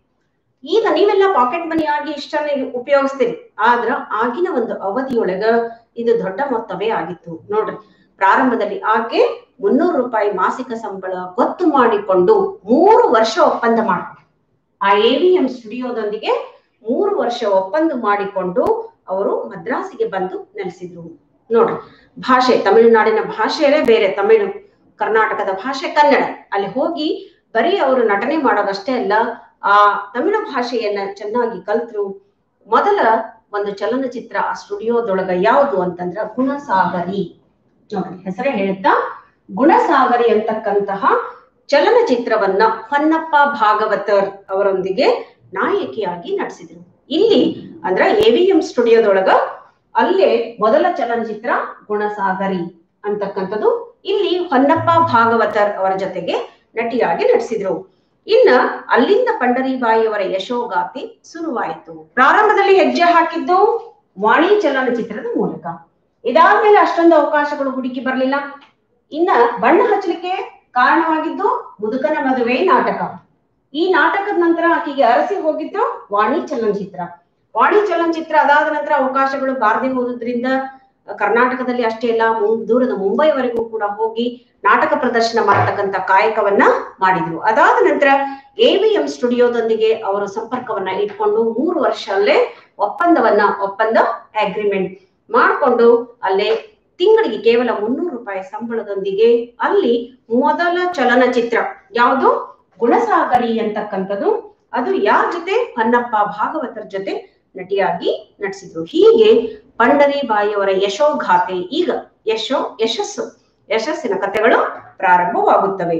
ಈಗ ನೀವೆಲ್ಲ ಪಾಕೆಟ್ ಮನಿ ಆಗಿ ಇಷ್ಟನ್ನ ಉಪಯೋಗಿಸ್ತೀರಿ ಆದ್ರ ಆಗಿನ ಒಂದು ಅವಧಿಯೊಳಗ ಇದು ದೊಡ್ಡ ಮೊತ್ತವೇ ಆಗಿತ್ತು ನೋಡ್ರಿ ಪ್ರಾರಂಭದಲ್ಲಿ ಆಕೆ ಮುನ್ನೂರು ರೂಪಾಯಿ ಮಾಸಿಕ ಸಂಬಳ ಗೊತ್ತು ಮಾಡಿಕೊಂಡು ಮೂರು ವರ್ಷ ಒಪ್ಪಂದ ಮಾಡ್ಕೊಂಡು ಆ ಎವಿಎಂ ಸ್ಟುಡಿಯೋದೊಂದಿಗೆ ಮೂರು ವರ್ಷ ಒಪ್ಪಂದ ಮಾಡಿಕೊಂಡು ಅವರು ಮದ್ರಾಸಿಗೆ ಬಂದು ನೆಲೆಸಿದ್ರು ನೋಡ್ರಿ ಭಾಷೆ ತಮಿಳುನಾಡಿನ ಭಾಷೆಯೇ ಬೇರೆ ತಮಿಳು ಕರ್ನಾಟಕದ ಭಾಷೆ ಕನ್ನಡ ಅಲ್ಲಿ ಹೋಗಿ ಬರೀ ಅವರು ನಟನೆ ಮಾಡೋದಷ್ಟೇ ಅಲ್ಲ ಆ ತಮಿಳು ಭಾಷೆಯನ್ನ ಚೆನ್ನಾಗಿ ಕಲ್ತ್ರು ಮೊದಲ ಒಂದು ಚಲನಚಿತ್ರ ಆ ಸ್ಟುಡಿಯೋದೊಳಗ ಯಾವುದು ಅಂತಂದ್ರ ಗುಣಸಾಗರಿ ನೋಡ್ರಿ ಹೆಸರೇ ಹೇಳ್ತಾ ಗುಣಸಾಗರಿ ಅಂತಕ್ಕಂತಹ ಚಲನಚಿತ್ರವನ್ನ ಹೊನ್ನಪ್ಪ ಭಾಗವತರ್ ಅವರೊಂದಿಗೆ ನಾಯಕಿಯಾಗಿ ನಟಿಸಿದ್ರು ಇಲ್ಲಿ ಅಂದ್ರ ಎವಿಎಂ ಸ್ಟುಡಿಯೋದೊಳಗ ಅಲ್ಲೇ ಮೊದಲ ಚಲನಚಿತ್ರ ಗುಣಸಾಗರಿ ಅಂತಕ್ಕಂಥದ್ದು ಇಲ್ಲಿ ಹೊನ್ನಪ್ಪ ಭಾಗವತರ್ ಅವರ ಜೊತೆಗೆ ನಟಿಯಾಗಿ ನಟಿಸಿದ್ರು ಇನ್ನ ಅಲ್ಲಿಂದ ಪಂಡರಿಬಾಯಿಯವರ ಯಶೋಗಾತಿ ಶುರುವಾಯಿತು ಪ್ರಾರಂಭದಲ್ಲಿ ಹೆಜ್ಜೆ ಹಾಕಿದ್ದು ವಾಣಿ ಚಲನಚಿತ್ರದ ಮೂಲಕ ಇದಾದ್ಮೇಲೆ ಅಷ್ಟೊಂದು ಅವಕಾಶಗಳು ಹುಡುಕಿ ಬರಲಿಲ್ಲ ಇನ್ನ ಬಣ್ಣ ಹಚ್ಚಲಿಕ್ಕೆ ಕಾರಣವಾಗಿದ್ದು ಮುದುಕನ ಮದುವೆ ನಾಟಕ ಈ ನಾಟಕದ ನಂತರ ಆಕೆಗೆ ಅರಸಿ ಹೋಗಿದ್ದು ವಾಣಿ ಚಲನಚಿತ್ರ ವಾಣಿ ಚಲನಚಿತ್ರ ಅದಾದ ನಂತರ ಅವಕಾಶಗಳು ಬಾರದೆ ಹೋದ್ರಿಂದ ಕರ್ನಾಟಕದಲ್ಲಿ ಅಷ್ಟೇ ಅಲ್ಲ ಮು- ದೂರದ ಮುಂಬೈವರೆಗೂ ಕೂಡ ಹೋಗಿ ನಾಟಕ ಪ್ರದರ್ಶನ ಮಾಡತಕ್ಕಂತ ಕಾಯಕವನ್ನ ಮಾಡಿದ್ರು ಅದಾದ ನಂತರ ಎವಿಎಂ ಸ್ಟುಡಿಯೋದೊಂದಿಗೆ ಅವರು ಸಂಪರ್ಕವನ್ನ ಇಟ್ಕೊಂಡು ಮೂರು ವರ್ಷ ಅಲ್ಲೇ ಒಪ್ಪಂದವನ್ನ ಒಪ್ಪಂದ ಅಗ್ರಿಮೆಂಟ್ ಮಾಡ್ಕೊಂಡು ಅಲ್ಲೇ ತಿಂಗಳಿಗೆ ಕೇವಲ ಮುನ್ನೂರು ರೂಪಾಯಿ ಸಂಬಳದೊಂದಿಗೆ ಅಲ್ಲಿ ಮೊದಲ ಚಲನಚಿತ್ರ ಯಾವುದು ಗುಣಸಾಗರಿ ಅಂತಕ್ಕಂಥದ್ದು ಅದು ಯಾರ ಜೊತೆ ಹೊನ್ನಪ್ಪ ಭಾಗವತರ ಜೊತೆ ನಟಿಯಾಗಿ ನಟಿಸಿದ್ರು ಹೀಗೆ ಪಂಡರಿ ಬಾಯಿಯವರ ಯಶೋಗಾಥೆ ಈಗ ಯಶೋ ಯಶಸ್ಸು ಯಶಸ್ಸಿನ ಕಥೆಗಳು ಪ್ರಾರಂಭವಾಗುತ್ತವೆ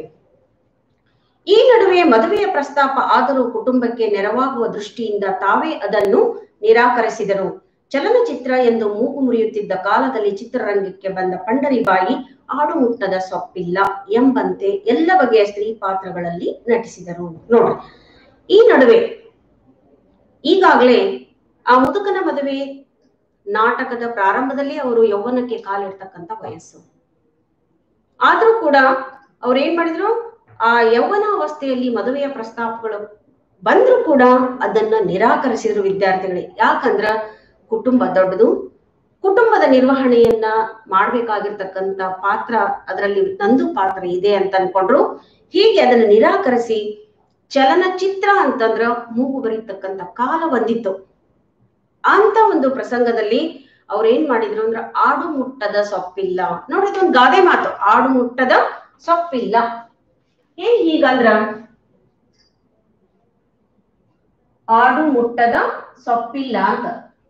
ಈ ನಡುವೆ ಮದುವೆಯ ಪ್ರಸ್ತಾಪ ಆದರೂ ಕುಟುಂಬಕ್ಕೆ ನೆರವಾಗುವ ದೃಷ್ಟಿಯಿಂದ ತಾವೇ ಅದನ್ನು ನಿರಾಕರಿಸಿದರು ಚಲನಚಿತ್ರ ಎಂದು ಮೂಗು ಮುರಿಯುತ್ತಿದ್ದ ಕಾಲದಲ್ಲಿ ಚಿತ್ರರಂಗಕ್ಕೆ ಬಂದ ಪಂಡರಿಬಾಯಿ ಆಡುಮುಟ್ಟದ ಸೊಪ್ಪಿಲ್ಲ ಎಂಬಂತೆ ಎಲ್ಲ ಬಗೆಯ ಸ್ತ್ರೀ ಪಾತ್ರಗಳಲ್ಲಿ ನಟಿಸಿದರು ನೋಡ್ರಿ ಈ ನಡುವೆ ಈಗಾಗಲೇ ಆ ಮುದುಕನ ಮದುವೆ ನಾಟಕದ ಪ್ರಾರಂಭದಲ್ಲಿ ಅವರು ಯೌವನಕ್ಕೆ ಕಾಲಿಡ್ತಕ್ಕಂಥ ವಯಸ್ಸು ಆದ್ರೂ ಕೂಡ ಅವ್ರು ಏನ್ ಮಾಡಿದ್ರು ಆ ಯೌವನ ಅವಸ್ಥೆಯಲ್ಲಿ ಮದುವೆಯ ಪ್ರಸ್ತಾಪಗಳು ಬಂದ್ರು ಕೂಡ ಅದನ್ನ ನಿರಾಕರಿಸಿದ್ರು ವಿದ್ಯಾರ್ಥಿಗಳಿಗೆ ಯಾಕಂದ್ರ ಕುಟುಂಬ ದೊಡ್ಡದು ಕುಟುಂಬದ ನಿರ್ವಹಣೆಯನ್ನ ಮಾಡ್ಬೇಕಾಗಿರ್ತಕ್ಕಂತ ಪಾತ್ರ ಅದರಲ್ಲಿ ನಂದು ಪಾತ್ರ ಇದೆ ಅಂತ ಅನ್ಕೊಂಡ್ರು ಹೀಗೆ ಅದನ್ನ ನಿರಾಕರಿಸಿ ಚಲನಚಿತ್ರ ಅಂತಂದ್ರ ಮೂಗು ಬರೀತಕ್ಕಂತ ಕಾಲ ಬಂದಿತ್ತು ಅಂತ ಒಂದು ಪ್ರಸಂಗದಲ್ಲಿ ಅವ್ರ ಏನ್ ಮಾಡಿದ್ರು ಅಂದ್ರ ಆಡು ಮುಟ್ಟದ ಸೊಪ್ಪಿಲ್ಲ ನೋಡಿ ಇದೊಂದು ಗಾದೆ ಮಾತು ಆಡು ಮುಟ್ಟದ ಸೊಪ್ಪಿಲ್ಲ ಏನ್ ಹೀಗಂದ್ರ ಆಡು ಮುಟ್ಟದ ಸೊಪ್ಪಿಲ್ಲ ಅಂತ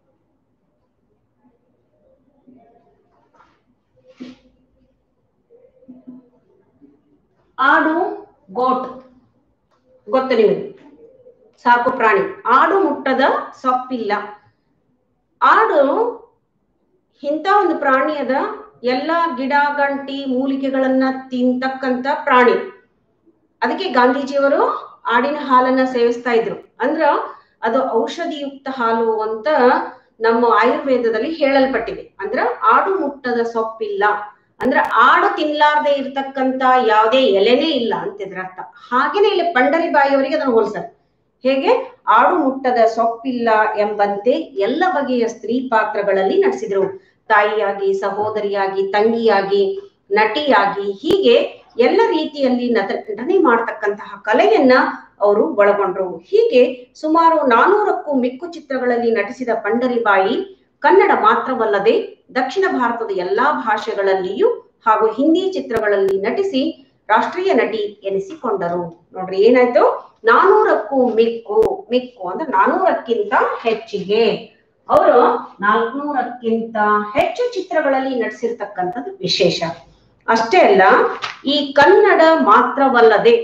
ಆಡು ಗೋಟ್ ಗೊತ್ತು ನಿಮಗೆ ಸಾಕು ಪ್ರಾಣಿ ಆಡು ಮುಟ್ಟದ ಸೊಪ್ಪಿಲ್ಲ ಆಡು ಇಂಥ ಒಂದು ಪ್ರಾಣಿ ಅದ ಎಲ್ಲಾ ಗಿಡ ಗಂಟಿ ಮೂಲಿಕೆಗಳನ್ನ ತಿಂತಕ್ಕಂತ ಪ್ರಾಣಿ ಅದಕ್ಕೆ ಗಾಂಧೀಜಿಯವರು ಆಡಿನ ಹಾಲನ್ನ ಸೇವಿಸ್ತಾ ಇದ್ರು ಅಂದ್ರ ಅದು ಔಷಧಿಯುಕ್ತ ಹಾಲು ಅಂತ ನಮ್ಮ ಆಯುರ್ವೇದದಲ್ಲಿ ಹೇಳಲ್ಪಟ್ಟಿದೆ ಅಂದ್ರ ಆಡು ಮುಟ್ಟದ ಸೊಪ್ಪಿಲ್ಲ ಅಂದ್ರ ಆಡು ತಿನ್ಲಾರ್ದೆ ಇರ್ತಕ್ಕಂತ ಯಾವುದೇ ಎಲೆನೇ ಇಲ್ಲ ಅಂತ ಇದ್ರ ಅರ್ಥ ಹಾಗೇನೆ ಇಲ್ಲಿ ಪಂಡರಿ ಬಾಯಿಯವರಿಗೆ ಅದನ್ನು ಹೋಲ್ಸರ್ ಹೇಗೆ ಆಡು ಮುಟ್ಟದ ಸೊಪ್ಪಿಲ್ಲ ಎಂಬಂತೆ ಎಲ್ಲ ಬಗೆಯ ಸ್ತ್ರೀ ಪಾತ್ರಗಳಲ್ಲಿ ನಟಿಸಿದ್ರು ತಾಯಿಯಾಗಿ ಸಹೋದರಿಯಾಗಿ ತಂಗಿಯಾಗಿ ನಟಿಯಾಗಿ ಹೀಗೆ ಎಲ್ಲ ರೀತಿಯಲ್ಲಿ ನಟ ನಟನೆ ಮಾಡತಕ್ಕಂತಹ ಕಲೆಯನ್ನ ಅವರು ಒಳಗೊಂಡ್ರು ಹೀಗೆ ಸುಮಾರು ನಾನೂರಕ್ಕೂ ಮಿಕ್ಕು ಚಿತ್ರಗಳಲ್ಲಿ ನಟಿಸಿದ ಪಂಡರಿಬಾಯಿ ಕನ್ನಡ ಮಾತ್ರವಲ್ಲದೆ ದಕ್ಷಿಣ ಭಾರತದ ಎಲ್ಲಾ ಭಾಷೆಗಳಲ್ಲಿಯೂ ಹಾಗೂ ಹಿಂದಿ ಚಿತ್ರಗಳಲ್ಲಿ ನಟಿಸಿ ರಾಷ್ಟ್ರೀಯ ನಟಿ ಎನಿಸಿಕೊಂಡರು ನೋಡ್ರಿ ಏನಾಯ್ತು ನಾನೂರಕ್ಕೂ ಮಿಕ್ಕು ಮಿಕ್ಕು ಅಂದ್ರೆ ನಾನೂರಕ್ಕಿಂತ ಹೆಚ್ಚಿಗೆ ಅವರು ನಾಲ್ಕುನೂರಕ್ಕಿಂತ ಹೆಚ್ಚು ಚಿತ್ರಗಳಲ್ಲಿ ನಟಿಸಿರ್ತಕ್ಕಂಥದ್ದು ವಿಶೇಷ ಅಷ್ಟೇ ಅಲ್ಲ ಈ ಕನ್ನಡ ಮಾತ್ರವಲ್ಲದೆ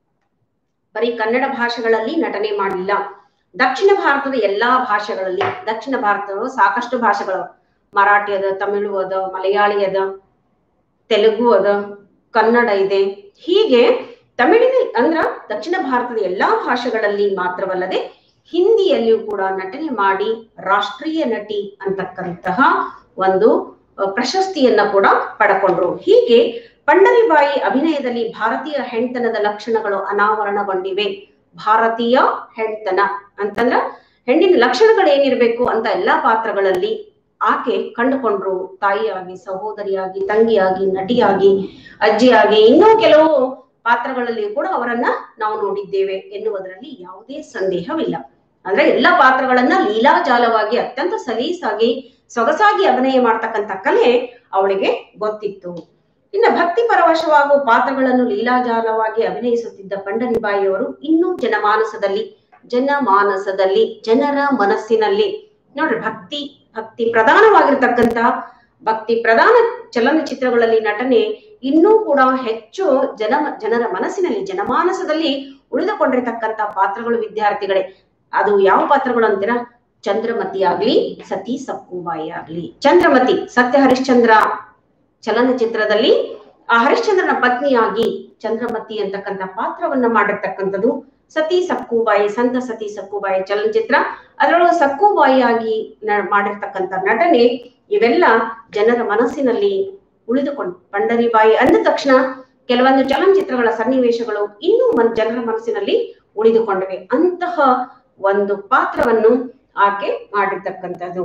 ಬರೀ ಕನ್ನಡ ಭಾಷೆಗಳಲ್ಲಿ ನಟನೆ ಮಾಡಲಿಲ್ಲ ದಕ್ಷಿಣ ಭಾರತದ ಎಲ್ಲಾ ಭಾಷೆಗಳಲ್ಲಿ ದಕ್ಷಿಣ ಭಾರತದ ಸಾಕಷ್ಟು ಭಾಷೆಗಳು ಮರಾಠಿ ಅದ ತಮಿಳು ಅದ ಮಲಯಾಳಿ ಅದ ತೆಲುಗು ಅದ ಕನ್ನಡ ಇದೆ ಹೀಗೆ ತಮಿಳಿನ ಅಂದ್ರ ದಕ್ಷಿಣ ಭಾರತದ ಎಲ್ಲಾ ಭಾಷೆಗಳಲ್ಲಿ ಮಾತ್ರವಲ್ಲದೆ ಹಿಂದಿಯಲ್ಲಿಯೂ ಕೂಡ ನಟನೆ ಮಾಡಿ ರಾಷ್ಟ್ರೀಯ ನಟಿ ಅಂತಕ್ಕಂತಹ ಒಂದು ಪ್ರಶಸ್ತಿಯನ್ನ ಕೂಡ ಪಡ್ಕೊಂಡ್ರು ಹೀಗೆ ಪಂಡರಿಬಾಯಿ ಅಭಿನಯದಲ್ಲಿ ಭಾರತೀಯ ಹೆಣ್ತನದ ಲಕ್ಷಣಗಳು ಅನಾವರಣಗೊಂಡಿವೆ ಭಾರತೀಯ ಹೆಣ್ತನ ಅಂತಂದ್ರ ಹೆಣ್ಣಿನ ಲಕ್ಷಣಗಳು ಏನಿರ್ಬೇಕು ಅಂತ ಎಲ್ಲಾ ಪಾತ್ರಗಳಲ್ಲಿ ಆಕೆ ಕಂಡುಕೊಂಡ್ರು ತಾಯಿಯಾಗಿ ಸಹೋದರಿಯಾಗಿ ತಂಗಿಯಾಗಿ ನಟಿಯಾಗಿ ಅಜ್ಜಿಯಾಗಿ ಇನ್ನೂ ಕೆಲವು ಪಾತ್ರಗಳಲ್ಲಿ ಕೂಡ ಅವರನ್ನ ನಾವು ನೋಡಿದ್ದೇವೆ ಎನ್ನುವುದರಲ್ಲಿ ಯಾವುದೇ ಸಂದೇಹವಿಲ್ಲ ಅಂದ್ರೆ ಎಲ್ಲ ಪಾತ್ರಗಳನ್ನ ಲೀಲಾಜಾಲವಾಗಿ ಅತ್ಯಂತ ಸಲೀಸಾಗಿ ಸೊಗಸಾಗಿ ಅಭಿನಯ ಮಾಡ್ತಕ್ಕಂಥ ಕಲೆ ಅವಳಿಗೆ ಗೊತ್ತಿತ್ತು ಇನ್ನ ಭಕ್ತಿ ಪರವಶವಾಗುವ ಪಾತ್ರಗಳನ್ನು ಲೀಲಾಜಾಲವಾಗಿ ಅಭಿನಯಿಸುತ್ತಿದ್ದ ಪಂಡರಿಬಾಯಿಯವರು ಇನ್ನೂ ಜನಮಾನಸದಲ್ಲಿ ಜನಮಾನಸದಲ್ಲಿ ಜನರ ಮನಸ್ಸಿನಲ್ಲಿ ನೋಡ್ರಿ ಭಕ್ತಿ ಭಕ್ತಿ ಪ್ರಧಾನವಾಗಿರ್ತಕ್ಕಂತ ಭಕ್ತಿ ಪ್ರಧಾನ ಚಲನಚಿತ್ರಗಳಲ್ಲಿ ನಟನೆ ಇನ್ನೂ ಕೂಡ ಹೆಚ್ಚು ಜನ ಜನರ ಮನಸ್ಸಿನಲ್ಲಿ ಜನಮಾನಸದಲ್ಲಿ ಉಳಿದುಕೊಂಡಿರ್ತಕ್ಕಂತ ಪಾತ್ರಗಳು ವಿದ್ಯಾರ್ಥಿಗಳೇ ಅದು ಯಾವ ಪಾತ್ರಗಳು ಅಂತೀರಾ ಚಂದ್ರಮತಿ ಆಗ್ಲಿ ಸತಿ ಸಕ್ಕುಬಾಯಿ ಆಗ್ಲಿ ಚಂದ್ರಮತಿ ಸತ್ಯ ಹರಿಶ್ಚಂದ್ರ ಚಲನಚಿತ್ರದಲ್ಲಿ ಆ ಹರಿಶ್ಚಂದ್ರನ ಪತ್ನಿಯಾಗಿ ಚಂದ್ರಮತಿ ಅಂತಕ್ಕಂಥ ಪಾತ್ರವನ್ನ ಮಾಡಿರ್ತಕ್ಕಂಥದ್ದು ಸತಿ ಸಕ್ಕುಬಾಯಿ ಸಂತ ಸತಿ ಸಕ್ಕುಬಾಯಿ ಚಲನಚಿತ್ರ ಅದರೊಳಗೆ ಸಕ್ಕುಬಾಯಿಯಾಗಿ ಮಾಡಿರ್ತಕ್ಕಂಥ ನಟನೆ ಇವೆಲ್ಲ ಜನರ ಮನಸ್ಸಿನಲ್ಲಿ ಉಳಿದುಕೊಂಡು ಪಂಡರಿಬಾಯಿ ಅಂದ ತಕ್ಷಣ ಕೆಲವೊಂದು ಚಲನಚಿತ್ರಗಳ ಸನ್ನಿವೇಶಗಳು ಇನ್ನೂ ಮನ್ ಜನರ ಮನಸ್ಸಿನಲ್ಲಿ ಉಳಿದುಕೊಂಡಿವೆ ಅಂತಹ ಒಂದು ಪಾತ್ರವನ್ನು ಆಕೆ ಮಾಡಿರ್ತಕ್ಕಂಥದ್ದು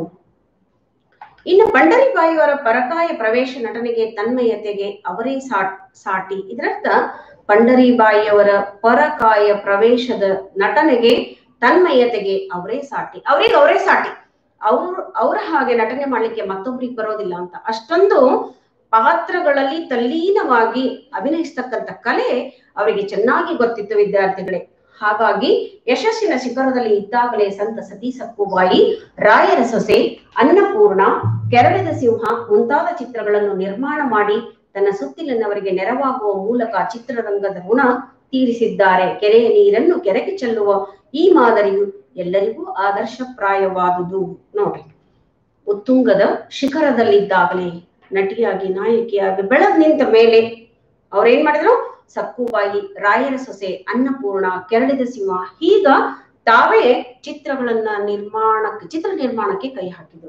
ಇನ್ನು ಪಂಡರಿಬಾಯಿಯವರ ಪರಕಾಯ ಪ್ರವೇಶ ನಟನೆಗೆ ತನ್ಮಯತೆಗೆ ಅವರೇ ಸಾ ಸಾಟಿ ಇದರರ್ಥ ಪಂಡರಿಬಾಯಿಯವರ ಪರಕಾಯ ಪ್ರವೇಶದ ನಟನೆಗೆ ತನ್ಮಯತೆಗೆ ಅವರೇ ಸಾಟಿ ಅವ್ರಿಗೆ ಅವರೇ ಸಾಟಿ ಅವ್ರು ಅವ್ರ ಹಾಗೆ ನಟನೆ ಮಾಡ್ಲಿಕ್ಕೆ ಮತ್ತೊಬ್ರಿಗೆ ಬರೋದಿಲ್ಲ ಅಂತ ಅಷ್ಟೊಂದು ಪಾತ್ರಗಳಲ್ಲಿ ತಲ್ಲೀನವಾಗಿ ಅಭಿನಯಿಸ್ತಕ್ಕಂಥ ಕಲೆ ಅವರಿಗೆ ಚೆನ್ನಾಗಿ ಗೊತ್ತಿತ್ತು ವಿದ್ಯಾರ್ಥಿಗಳೇ ಹಾಗಾಗಿ ಯಶಸ್ಸಿನ ಶಿಖರದಲ್ಲಿ ಇದ್ದಾಗಲೇ ಸಂತ ಸತಿ ಸಕ್ಕುಬಾಯಿ ರಾಯರ ಸೊಸೆ ಅನ್ನಪೂರ್ಣ ಕೆರಳಿದ ಸಿಂಹ ಮುಂತಾದ ಚಿತ್ರಗಳನ್ನು ನಿರ್ಮಾಣ ಮಾಡಿ ತನ್ನ ಸುತ್ತಿಲಿನವರಿಗೆ ನೆರವಾಗುವ ಮೂಲಕ ಚಿತ್ರರಂಗದ ಋಣ ತೀರಿಸಿದ್ದಾರೆ ಕೆರೆಯ ನೀರನ್ನು ಕೆರೆಗೆ ಚೆಲ್ಲುವ ಈ ಮಾದರಿಯು ಎಲ್ಲರಿಗೂ ಆದರ್ಶಪ್ರಾಯವಾದುದು ನೋಡ್ರಿ ಉತ್ತುಂಗದ ಶಿಖರದಲ್ಲಿದ್ದಾಗಲೇ ನಟಿಯಾಗಿ ನಾಯಕಿಯಾಗಿ ಬೆಳೆದ್ ನಿಂತ ಮೇಲೆ ಅವ್ರೇನ್ ಮಾಡಿದ್ರು ಸಕ್ಕುಬಾಯಿ ರಾಯರ ಸೊಸೆ ಅನ್ನಪೂರ್ಣ ಕೆರಳಿದ ಸಿಂಹ ಹೀಗ ತಾವೇ ಚಿತ್ರಗಳನ್ನ ನಿರ್ಮಾಣಕ್ಕೆ ಚಿತ್ರ ನಿರ್ಮಾಣಕ್ಕೆ ಕೈ ಹಾಕಿದ್ರು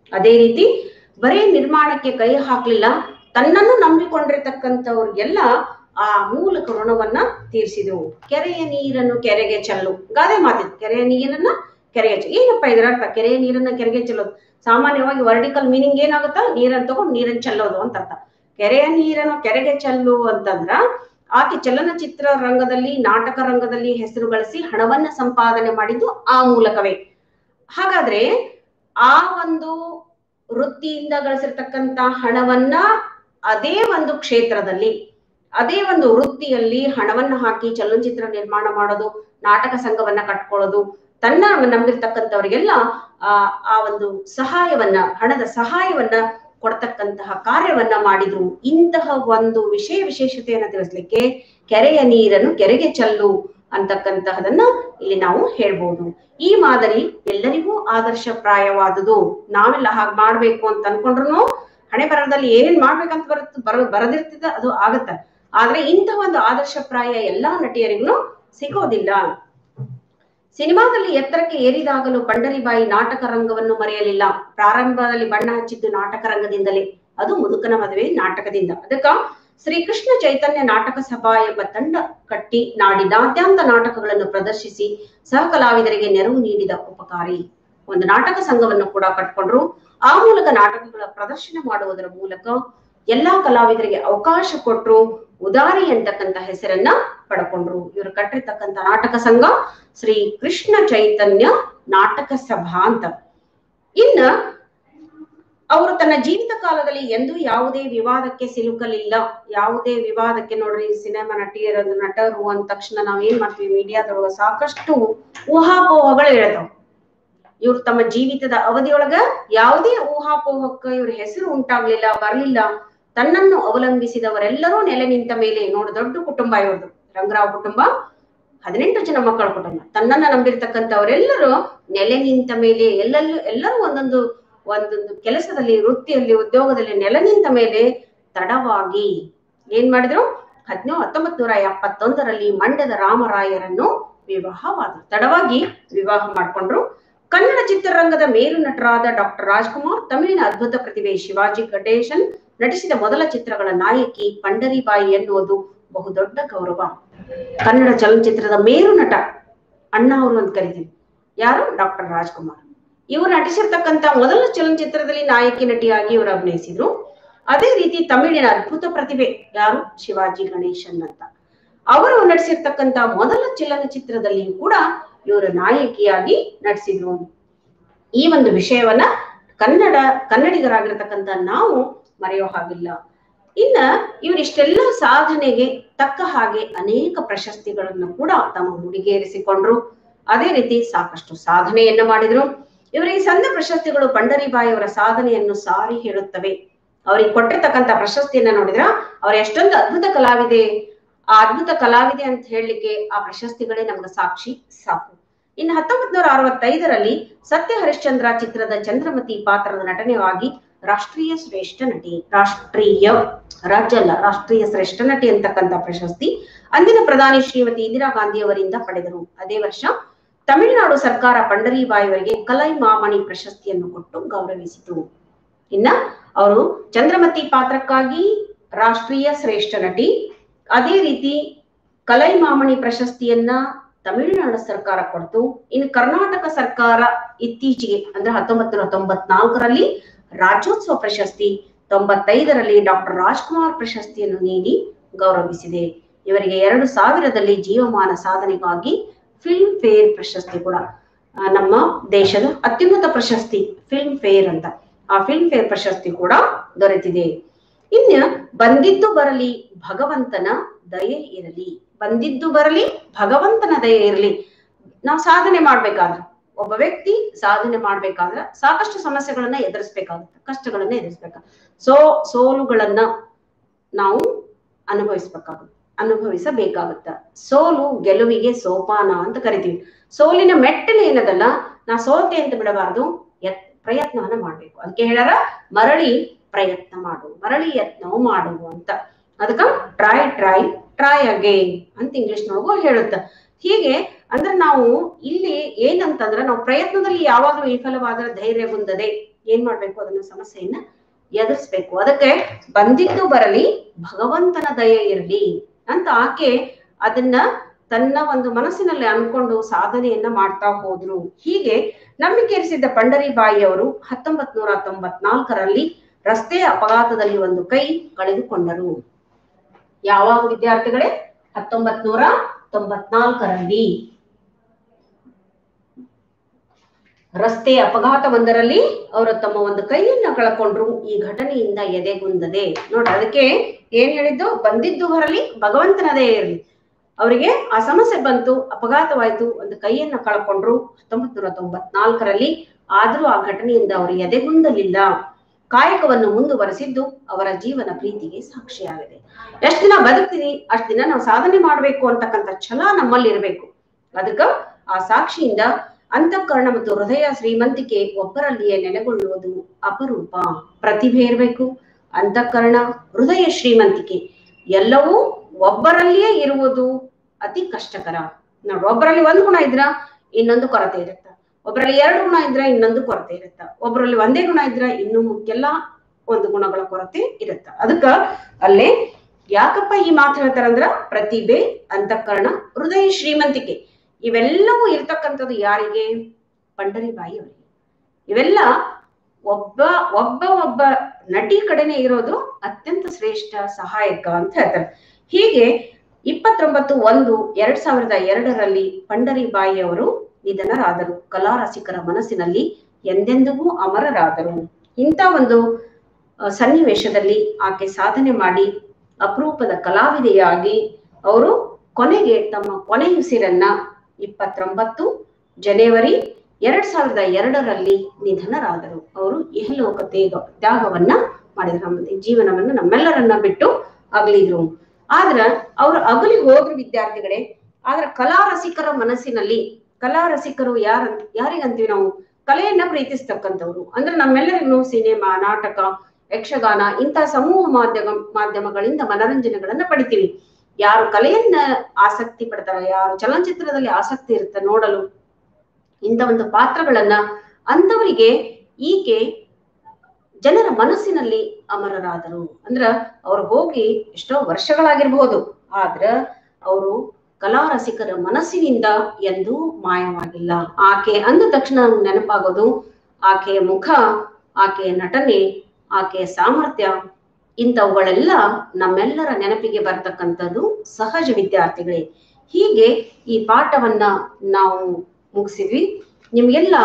ಅದೇ ರೀತಿ ಬರೇ ನಿರ್ಮಾಣಕ್ಕೆ ಕೈ ಹಾಕ್ಲಿಲ್ಲ ತನ್ನನ್ನು ನಂಬಿಕೊಂಡಿರ್ತಕ್ಕಂಥವ್ರಿಗೆಲ್ಲ ಆ ಮೂಲಕ ಋಣವನ್ನ ತೀರಿಸಿದ್ರು ಕೆರೆಯ ನೀರನ್ನು ಕೆರೆಗೆ ಚೆಲ್ಲು ಗಾದೆ ಮಾತಿತ್ತು ಕೆರೆಯ ನೀರನ್ನ ಕೆರೆಗೆ ಚೆಲ್ಲು ಏನಪ್ಪ ಇದರ ಅರ್ಥ ಕೆರೆಯ ನೀರನ್ನ ಕೆರೆಗೆ ಚೆಲ್ಲೋದು ಸಾಮಾನ್ಯವಾಗಿ ವರ್ಟಿಕಲ್ ಮೀನಿಂಗ್ ಏನಾಗುತ್ತಾ ನೀರನ್ನು ತಗೊಂಡು ನೀರನ್ನು ಚೆಲ್ಲೋದು ಅಂತ ಅರ್ಥ ಕೆರೆಯ ನೀರನ್ನು ಕೆರೆಗೆ ಚೆಲ್ಲು ಅಂತಂದ್ರ ಆಕೆ ಚಲನಚಿತ್ರ ರಂಗದಲ್ಲಿ ನಾಟಕ ರಂಗದಲ್ಲಿ ಹೆಸರು ಗಳಿಸಿ ಹಣವನ್ನ ಸಂಪಾದನೆ ಮಾಡಿದ್ದು ಆ ಮೂಲಕವೇ ಹಾಗಾದ್ರೆ ಆ ಒಂದು ವೃತ್ತಿಯಿಂದ ಗಳಿಸಿರ್ತಕ್ಕಂತ ಹಣವನ್ನ ಅದೇ ಒಂದು ಕ್ಷೇತ್ರದಲ್ಲಿ ಅದೇ ಒಂದು ವೃತ್ತಿಯಲ್ಲಿ ಹಣವನ್ನ ಹಾಕಿ ಚಲನಚಿತ್ರ ನಿರ್ಮಾಣ ಮಾಡೋದು ನಾಟಕ ಸಂಘವನ್ನ ಕಟ್ಕೊಳ್ಳೋದು ತನ್ನ ನಂಬಿರ್ತಕ್ಕಂಥವರಿಗೆಲ್ಲ ಆ ಆ ಒಂದು ಸಹಾಯವನ್ನ ಹಣದ ಸಹಾಯವನ್ನ ಕೊಡ್ತಕ್ಕಂತಹ ಕಾರ್ಯವನ್ನ ಮಾಡಿದ್ರು ಇಂತಹ ಒಂದು ವಿಷಯ ವಿಶೇಷತೆಯನ್ನ ತಿಳಿಸ್ಲಿಕ್ಕೆ ಕೆರೆಯ ನೀರನ್ನು ಕೆರೆಗೆ ಚೆಲ್ಲು ಅಂತಕ್ಕಂತಹದನ್ನ ಇಲ್ಲಿ ನಾವು ಹೇಳ್ಬೋದು ಈ ಮಾದರಿ ಎಲ್ಲರಿಗೂ ಆದರ್ಶಪ್ರಾಯವಾದುದು ನಾವೆಲ್ಲ ಹಾಗೆ ಮಾಡ್ಬೇಕು ಅಂತ ಅನ್ಕೊಂಡ್ರು ಹಣೆ ಬರದಲ್ಲಿ ಏನೇನ್ ಮಾಡ್ಬೇಕಂತ ಬರುತ್ತ ಬರ ಬರದಿರ್ತದ ಅದು ಆಗತ್ತ ಆದ್ರೆ ಇಂತಹ ಒಂದು ಆದರ್ಶಪ್ರಾಯ ಎಲ್ಲಾ ನಟಿಯರಿಗೂ ಸಿಗೋದಿಲ್ಲ ಸಿನಿಮಾದಲ್ಲಿ ಎತ್ತರಕ್ಕೆ ಏರಿದಾಗಲೂ ಪಂಡರಿಬಾಯಿ ನಾಟಕ ರಂಗವನ್ನು ಮರೆಯಲಿಲ್ಲ ಪ್ರಾರಂಭದಲ್ಲಿ ಬಣ್ಣ ಹಚ್ಚಿದ್ದು ನಾಟಕ ರಂಗದಿಂದಲೇ ಅದು ಮುದುಕನ ಮದುವೆ ನಾಟಕದಿಂದ ಅದಕ್ಕ ಶ್ರೀಕೃಷ್ಣ ಚೈತನ್ಯ ನಾಟಕ ಸಭಾ ಎಂಬ ತಂಡ ಕಟ್ಟಿ ನಾಡಿನಾದ್ಯಂತ ನಾಟಕಗಳನ್ನು ಪ್ರದರ್ಶಿಸಿ ಸಹ ಕಲಾವಿದರಿಗೆ ನೆರವು ನೀಡಿದ ಉಪಕಾರಿ ಒಂದು ನಾಟಕ ಸಂಘವನ್ನು ಕೂಡ ಕಟ್ಕೊಂಡ್ರು ಆ ಮೂಲಕ ನಾಟಕಗಳ ಪ್ರದರ್ಶನ ಮಾಡುವುದರ ಮೂಲಕ ಎಲ್ಲಾ ಕಲಾವಿದರಿಗೆ ಅವಕಾಶ ಕೊಟ್ರು ಉದಾರಿ ಅಂತಕ್ಕಂತ ಹೆಸರನ್ನ ಪಡ್ಕೊಂಡ್ರು ಇವರು ಕಟ್ಟಿರ್ತಕ್ಕಂತ ನಾಟಕ ಸಂಘ ಶ್ರೀ ಕೃಷ್ಣ ಚೈತನ್ಯ ನಾಟಕ ಸಭಾ ಅಂತ ಇನ್ನ ಅವರು ತನ್ನ ಜೀವಿತ ಕಾಲದಲ್ಲಿ ಎಂದೂ ಯಾವುದೇ ವಿವಾದಕ್ಕೆ ಸಿಲುಕಲಿಲ್ಲ ಯಾವುದೇ ವಿವಾದಕ್ಕೆ ನೋಡ್ರಿ ಸಿನಿಮಾ ನಟಿಯರ ನಟರು ಅಂದ ತಕ್ಷಣ ನಾವ್ ಏನ್ ಮಾಡ್ತೀವಿ ಮೀಡಿಯಾದೊಳಗ ಸಾಕಷ್ಟು ಊಹಾಪೋಹಗಳು ಹೇಳ್ತಾವ ಇವ್ರು ತಮ್ಮ ಜೀವಿತದ ಅವಧಿಯೊಳಗ ಯಾವುದೇ ಊಹಾಪೋಹಕ್ಕ ಇವ್ರ ಹೆಸರು ಉಂಟಾಗ್ಲಿಲ್ಲ ಬರ್ಲಿಲ್ಲ ತನ್ನನ್ನು ಅವಲಂಬಿಸಿದವರೆಲ್ಲರೂ ನೆಲೆ ನಿಂತ ಮೇಲೆ ನೋಡು ದೊಡ್ಡ ಕುಟುಂಬ ಇವ್ರದ್ದು ರಂಗರಾವ್ ಕುಟುಂಬ ಹದಿನೆಂಟು ಜನ ಮಕ್ಕಳ ಕುಟುಂಬ ತನ್ನನ್ನ ನಂಬಿರ್ತಕ್ಕಂಥವರೆಲ್ಲರೂ ನೆಲೆ ನಿಂತ ಮೇಲೆ ಎಲ್ಲೆಲ್ಲೂ ಎಲ್ಲರೂ ಒಂದೊಂದು ಒಂದೊಂದು ಕೆಲಸದಲ್ಲಿ ವೃತ್ತಿಯಲ್ಲಿ ಉದ್ಯೋಗದಲ್ಲಿ ನೆಲೆ ನಿಂತ ಮೇಲೆ ತಡವಾಗಿ ಏನ್ ಮಾಡಿದ್ರು ಹದಿನೇಳು ಹತ್ತೊಂಬತ್ ನೂರ ಎಪ್ಪತ್ತೊಂದರಲ್ಲಿ ಮಂಡ್ಯದ ರಾಮರಾಯರನ್ನು ವಿವಾಹವಾದರು ತಡವಾಗಿ ವಿವಾಹ ಮಾಡ್ಕೊಂಡ್ರು ಕನ್ನಡ ಚಿತ್ರರಂಗದ ಮೇರು ನಟರಾದ ಡಾಕ್ಟರ್ ರಾಜ್ಕುಮಾರ್ ತಮಿಳಿನ ಅದ್ಭುತ ಪ್ರತಿಭೆ ಶಿವಾಜಿ ಗಣೇಶನ್ ನಟಿಸಿದ ಮೊದಲ ಚಿತ್ರಗಳ ನಾಯಕಿ ಪಂಡರಿಬಾಯಿ ಎನ್ನುವುದು ಬಹುದೊಡ್ಡ ಗೌರವ ಕನ್ನಡ ಚಲನಚಿತ್ರದ ಮೇರು ನಟ ಅಣ್ಣ ಅವರು ಅಂತ ಕರಿತೀವಿ ಯಾರು ಡಾಕ್ಟರ್ ರಾಜ್ಕುಮಾರ್ ಇವರು ನಟಿಸಿರ್ತಕ್ಕಂತ ಮೊದಲ ಚಲನಚಿತ್ರದಲ್ಲಿ ನಾಯಕಿ ನಟಿಯಾಗಿ ಇವರು ಅಭಿನಯಿಸಿದ್ರು ಅದೇ ರೀತಿ ತಮಿಳಿನ ಅದ್ಭುತ ಪ್ರತಿಭೆ ಯಾರು ಶಿವಾಜಿ ಗಣೇಶನ್ ಅಂತ ಅವರು ನಟಿಸಿರ್ತಕ್ಕಂತ ಮೊದಲ ಚಲನಚಿತ್ರದಲ್ಲಿಯೂ ಕೂಡ ಇವರು ನಾಯಕಿಯಾಗಿ ನಟಿಸಿದ್ರು ಈ ಒಂದು ವಿಷಯವನ್ನ ಕನ್ನಡ ಕನ್ನಡಿಗರಾಗಿರ್ತಕ್ಕಂಥ ನಾವು ಮರೆಯೋ ಹಾಗಿಲ್ಲ ಇನ್ನ ಇವರಿಷ್ಟೆಲ್ಲ ಸಾಧನೆಗೆ ತಕ್ಕ ಹಾಗೆ ಅನೇಕ ಪ್ರಶಸ್ತಿಗಳನ್ನು ಕೂಡ ತಮ್ಮ ಮುಡಿಗೇರಿಸಿಕೊಂಡ್ರು ಅದೇ ರೀತಿ ಸಾಕಷ್ಟು ಸಾಧನೆಯನ್ನ ಮಾಡಿದ್ರು ಇವರಿಗೆ ಸಂದ ಪ್ರಶಸ್ತಿಗಳು ಪಂಡರಿಬಾಯಿ ಅವರ ಸಾಧನೆಯನ್ನು ಸಾರಿ ಹೇಳುತ್ತವೆ ಅವರಿಗೆ ಕೊಟ್ಟಿರ್ತಕ್ಕಂಥ ಪ್ರಶಸ್ತಿಯನ್ನ ನೋಡಿದ್ರ ಅವ್ರ ಎಷ್ಟೊಂದು ಅದ್ಭುತ ಕಲಾವಿದೆ ಆ ಅದ್ಭುತ ಕಲಾವಿದೆ ಅಂತ ಹೇಳಲಿಕ್ಕೆ ಆ ಪ್ರಶಸ್ತಿಗಳೇ ನಮ್ಗೆ ಸಾಕ್ಷಿ ಸಾಕು ಇನ್ನು ಹತ್ತೊಂಬತ್ ನೂರ ಅರವತ್ತೈದರಲ್ಲಿ ಸತ್ಯ ಹರಿಶ್ಚಂದ್ರ ಚಿತ್ರದ ಚಂದ್ರಮತಿ ಪಾತ್ರದ ನಟನೆಯಾಗಿ ರಾಷ್ಟ್ರೀಯ ಶ್ರೇಷ್ಠ ನಟಿ ರಾಷ್ಟ್ರೀಯ ರಾಜ್ಯ ಅಲ್ಲ ರಾಷ್ಟ್ರೀಯ ಶ್ರೇಷ್ಠ ನಟಿ ಅಂತಕ್ಕಂಥ ಪ್ರಶಸ್ತಿ ಅಂದಿನ ಪ್ರಧಾನಿ ಶ್ರೀಮತಿ ಇಂದಿರಾ ಗಾಂಧಿ ಅವರಿಂದ ಪಡೆದರು ಅದೇ ವರ್ಷ ತಮಿಳುನಾಡು ಸರ್ಕಾರ ಪಂಡರಿಬಾಯಿ ಅವರಿಗೆ ಕಲೈ ಮಾಮಣಿ ಪ್ರಶಸ್ತಿಯನ್ನು ಕೊಟ್ಟು ಗೌರವಿಸಿತು ಇನ್ನ ಅವರು ಚಂದ್ರಮತಿ ಪಾತ್ರಕ್ಕಾಗಿ ರಾಷ್ಟ್ರೀಯ ಶ್ರೇಷ್ಠ ನಟಿ ಅದೇ ರೀತಿ ಕಲೈ ಮಾಮಣಿ ಪ್ರಶಸ್ತಿಯನ್ನ ತಮಿಳುನಾಡು ಸರ್ಕಾರ ಕೊಡ್ತು ಇನ್ನು ಕರ್ನಾಟಕ ಸರ್ಕಾರ ಇತ್ತೀಚೆಗೆ ಅಂದ್ರೆ ಹತ್ತೊಂಬತ್ತು ನೂರ ತೊಂಬತ್ನಾಲ್ಕರಲ್ಲಿ ರಾಜ್ಯೋತ್ಸವ ಪ್ರಶಸ್ತಿ ತೊಂಬತ್ತೈದರಲ್ಲಿ ಡಾಕ್ಟರ್ ರಾಜ್ಕುಮಾರ್ ಪ್ರಶಸ್ತಿಯನ್ನು ನೀಡಿ ಗೌರವಿಸಿದೆ ಇವರಿಗೆ ಎರಡು ಸಾವಿರದಲ್ಲಿ ಜೀವಮಾನ ಸಾಧನೆಗಾಗಿ ಫಿಲ್ಮ್ ಫೇರ್ ಪ್ರಶಸ್ತಿ ಕೂಡ ಆ, ನಮ್ಮ ದೇಶದ ಅತ್ಯುನ್ನತ ಪ್ರಶಸ್ತಿ ಫಿಲ್ಮ್ ಫೇರ್ ಅಂತ ಆ ಫಿಲ್ಮ್ ಫೇರ್ ಪ್ರಶಸ್ತಿ ಕೂಡ ದೊರೆತಿದೆ ಇನ್ನು ಬಂದಿದ್ದು ಬರಲಿ ಭಗವಂತನ ದಯೆ ಇರಲಿ ಬಂದಿದ್ದು ಬರಲಿ ಭಗವಂತನ ದಯೆ ಇರಲಿ ನಾವು ಸಾಧನೆ ಮಾಡ್ಬೇಕಾದ್ರೆ ಒಬ್ಬ ವ್ಯಕ್ತಿ ಸಾಧನೆ ಮಾಡ್ಬೇಕಾದ್ರೆ ಸಾಕಷ್ಟು ಸಮಸ್ಯೆಗಳನ್ನ ಎದುರಿಸ್ಬೇಕಾಗುತ್ತೆ ಕಷ್ಟಗಳನ್ನ ಎದುರಿಸ್ಬೇಕಾಗ ಸೋ ಸೋಲುಗಳನ್ನ ನಾವು ಅನುಭವಿಸ್ಬೇಕಾಗುತ್ತೆ ಅನುಭವಿಸಬೇಕಾಗುತ್ತ ಸೋಲು ಗೆಲುವಿಗೆ ಸೋಪಾನ ಅಂತ ಕರಿತೀವಿ ಸೋಲಿನ ಮೆಟ್ಟಲು ಏನದಲ್ಲ ನಾ ಸೋತೆ ಅಂತ ಬಿಡಬಾರ್ದು ಯತ್ ಪ್ರಯತ್ನವನ್ನ ಮಾಡ್ಬೇಕು ಅದಕ್ಕೆ ಹೇಳ್ಯಾರ ಮರಳಿ ಪ್ರಯತ್ನ ಮಾಡು ಮರಳಿ ಯತ್ನವು ಮಾಡು ಅಂತ ಅದಕ್ಕ ಟ್ರೈ ಟ್ರೈ ಟ್ರೈ ಅಗೇನ್ ಅಂತ ಇಂಗ್ಲಿಷ್ನೊಳಗೂ ಹೇಳುತ್ತ ಹೀಗೆ ಅಂದ್ರೆ ನಾವು ಇಲ್ಲಿ ಏನಂತಂದ್ರೆ ನಾವು ಪ್ರಯತ್ನದಲ್ಲಿ ಯಾವಾಗಲೂ ವಿಫಲವಾದ್ರೆ ಧೈರ್ಯ ಹೊಂದದೆ ಏನ್ ಮಾಡ್ಬೇಕು ಅದನ್ನ ಸಮಸ್ಯೆಯನ್ನ ಎದುರಿಸ್ಬೇಕು ಅದಕ್ಕೆ ಬಂದಿದ್ದು ಬರಲಿ ಭಗವಂತನ ದಯೆ ಇರಲಿ ಅಂತ ಆಕೆ ಅದನ್ನ ತನ್ನ ಒಂದು ಮನಸ್ಸಿನಲ್ಲಿ ಅನ್ಕೊಂಡು ಸಾಧನೆಯನ್ನ ಮಾಡ್ತಾ ಹೋದ್ರು ಹೀಗೆ ನಂಬಿಕೆರಿಸಿದ್ದ ಪಂಡರಿ ಬಾಯಿಯವರು ಹತ್ತೊಂಬತ್ ನೂರ ತೊಂಬತ್ನಾಲ್ಕರಲ್ಲಿ ರಸ್ತೆ ಅಪಘಾತದಲ್ಲಿ ಒಂದು ಕೈ ಕಳೆದುಕೊಂಡರು ಯಾವಾಗ ವಿದ್ಯಾರ್ಥಿಗಳೇ ಹತ್ತೊಂಬತ್ ನೂರ ತೊಂಬತ್ನಾಲ್ಕರಲ್ಲಿ ರಸ್ತೆ ಅಪಘಾತವೊಂದರಲ್ಲಿ ಅವರು ತಮ್ಮ ಒಂದು ಕೈಯನ್ನ ಕಳ್ಕೊಂಡ್ರು ಈ ಘಟನೆಯಿಂದ ಎದೆಗುಂದದೆ ನೋಡ್ರಿ ಅದಕ್ಕೆ ಏನ್ ಹೇಳಿದ್ದು ಬಂದಿದ್ದು ಬರಲಿ ಭಗವಂತನದೇ ಇರಲಿ ಅವರಿಗೆ ಆ ಸಮಸ್ಯೆ ಬಂತು ಅಪಘಾತವಾಯ್ತು ಒಂದು ಕೈಯನ್ನ ಕಳ್ಕೊಂಡ್ರು ಹತ್ತೊಂಬತ್ ನೂರ ತೊಂಬತ್ನಾಲ್ಕರಲ್ಲಿ ಆದ್ರೂ ಆ ಘಟನೆಯಿಂದ ಅವರು ಎದೆಗುಂದಲಿಲ್ಲ ಕಾಯಕವನ್ನು ಮುಂದುವರೆಸಿದ್ದು ಅವರ ಜೀವನ ಪ್ರೀತಿಗೆ ಸಾಕ್ಷಿಯಾಗಿದೆ ಎಷ್ಟ್ ದಿನ ಬದುಕ್ತೀನಿ ಅಷ್ಟ್ ದಿನ ನಾವು ಸಾಧನೆ ಮಾಡ್ಬೇಕು ಅಂತಕ್ಕಂಥ ಛಲ ನಮ್ಮಲ್ಲಿ ಇರಬೇಕು ಅದಕ್ಕ ಆ ಸಾಕ್ಷಿಯಿಂದ ಅಂತಃಕರಣ ಮತ್ತು ಹೃದಯ ಶ್ರೀಮಂತಿಕೆ ಒಬ್ಬರಲ್ಲಿಯೇ ನೆಲೆಗೊಳ್ಳುವುದು ಅಪರೂಪ ಪ್ರತಿಭೆ ಇರಬೇಕು ಅಂತಃಕರಣ ಹೃದಯ ಶ್ರೀಮಂತಿಕೆ ಎಲ್ಲವೂ ಒಬ್ಬರಲ್ಲಿಯೇ ಇರುವುದು ಅತಿ ಕಷ್ಟಕರ ನೋಡ್ರಿ ಒಬ್ಬರಲ್ಲಿ ಒಂದ್ ಗುಣ ಇದ್ರ ಇನ್ನೊಂದು ಕೊರತೆ ಇರುತ್ತ ಒಬ್ಬರಲ್ಲಿ ಎರಡು ಗುಣ ಇದ್ರ ಇನ್ನೊಂದು ಕೊರತೆ ಇರುತ್ತ ಒಬ್ಬರಲ್ಲಿ ಒಂದೇ ಗುಣ ಇದ್ರ ಇನ್ನು ಮುಖ್ಯಲ್ಲ ಒಂದು ಗುಣಗಳ ಕೊರತೆ ಇರುತ್ತ ಅದಕ್ಕ ಅಲ್ಲೇ ಯಾಕಪ್ಪ ಈ ಮಾತು ಹೇಳ್ತಾರಂದ್ರ ಪ್ರತಿಭೆ ಅಂತಃಕರಣ ಹೃದಯ ಶ್ರೀಮಂತಿಕೆ ಇವೆಲ್ಲವೂ ಇರ್ತಕ್ಕಂಥದ್ದು ಯಾರಿಗೆ ಪಂಡರಿಬಾಯಿ ಅವರಿಗೆ ಇವೆಲ್ಲ ಒಬ್ಬ ಒಬ್ಬ ಒಬ್ಬ ನಟಿ ಕಡೆನೆ ಇರೋದು ಅತ್ಯಂತ ಶ್ರೇಷ್ಠ ಸಹಾಯಕ ಅಂತ ಹೇಳ್ತಾರೆ ಹೀಗೆ ಇಪ್ಪತ್ತೊಂಬತ್ತು ಒಂದು ಎರಡ್ ಸಾವಿರದ ಎರಡರಲ್ಲಿ ಪಂಡರಿಬಾಯಿ ಅವರು ನಿಧನರಾದರು ಕಲಾ ರಸಿಕರ ಮನಸ್ಸಿನಲ್ಲಿ ಎಂದೆಂದಿಗೂ ಅಮರರಾದರು ಇಂಥ ಒಂದು ಅಹ್, ಸನ್ನಿವೇಶದಲ್ಲಿ ಆಕೆ ಸಾಧನೆ ಮಾಡಿ ಅಪರೂಪದ ಕಲಾವಿದೆಯಾಗಿ ಅವರು ಕೊನೆಗೆ ತಮ್ಮ ಕೊನೆಯುಸಿರನ್ನ ಇಪ್ಪತ್ತೊಂಬತ್ತು ಜನವರಿ ಎರಡ್ ಸಾವಿರದ ಎರಡರಲ್ಲಿ ನಿಧನರಾದರು ಅವರು ಇಹಲೋಕ ತೇಗ ತ್ಯಾಗವನ್ನ ಮಾಡಿದ್ರು ನಮ್ಮ ಜೀವನವನ್ನ ನಮ್ಮೆಲ್ಲರನ್ನ ಬಿಟ್ಟು ಅಗಲಿದ್ರು ಆದ್ರ ಅವ್ರು ಅಗಲಿ ಹೋದ್ರು ವಿದ್ಯಾರ್ಥಿಗಳೇ ಆದ್ರ ಕಲಾ ರಸಿಕರ ಮನಸ್ಸಿನಲ್ಲಿ ಕಲಾ ರಸಿಕರು ಯಾರಂತ ಯಾರಿಗಂತೀವಿ ನಾವು ಕಲೆಯನ್ನ ಪ್ರೀತಿಸ್ತಕ್ಕಂಥವ್ರು ಅಂದ್ರೆ ನಮ್ಮೆಲ್ಲರಿಗೂ ಸಿನಿಮಾ ನಾಟಕ ಯಕ್ಷಗಾನ ಇಂತಹ ಸಮೂಹ ಮಾಧ್ಯಮ ಮಾಧ್ಯಮಗಳಿಂದ ಮನರಂಜನೆಗಳನ್ನ ಪಡಿತೀವಿ ಯಾರು ಕಲೆಯನ್ನ ಆಸಕ್ತಿ ಪಡ್ತಾರ ಯಾರು ಚಲನಚಿತ್ರದಲ್ಲಿ ಆಸಕ್ತಿ ಇರುತ್ತೆ ನೋಡಲು ಇಂಥ ಒಂದು ಪಾತ್ರಗಳನ್ನ ಅಂತವರಿಗೆ ಈಕೆ ಜನರ ಮನಸ್ಸಿನಲ್ಲಿ ಅಮರರಾದರು ಅಂದ್ರ ಅವ್ರು ಹೋಗಿ ಎಷ್ಟೋ ವರ್ಷಗಳಾಗಿರ್ಬಹುದು ಆದ್ರ ಅವರು ಕಲಾ ರಸಿಕರ ಮನಸ್ಸಿನಿಂದ ಎಂದೂ ಮಾಯವಾಗಿಲ್ಲ ಆಕೆ ಅಂದ ತಕ್ಷಣ ನಮ್ಗ್ ನೆನಪಾಗೋದು ಆಕೆಯ ಮುಖ ಆಕೆಯ ನಟನೆ ಆಕೆಯ ಸಾಮರ್ಥ್ಯ ಇಂಥವುಗಳೆಲ್ಲ ನಮ್ಮೆಲ್ಲರ ನೆನಪಿಗೆ ಬರ್ತಕ್ಕಂಥದ್ದು ಸಹಜ ವಿದ್ಯಾರ್ಥಿಗಳೇ ಹೀಗೆ ಈ ಪಾಠವನ್ನ ನಾವು ಮುಗಿಸಿದ್ವಿ ನಿಮ್ಗೆಲ್ಲ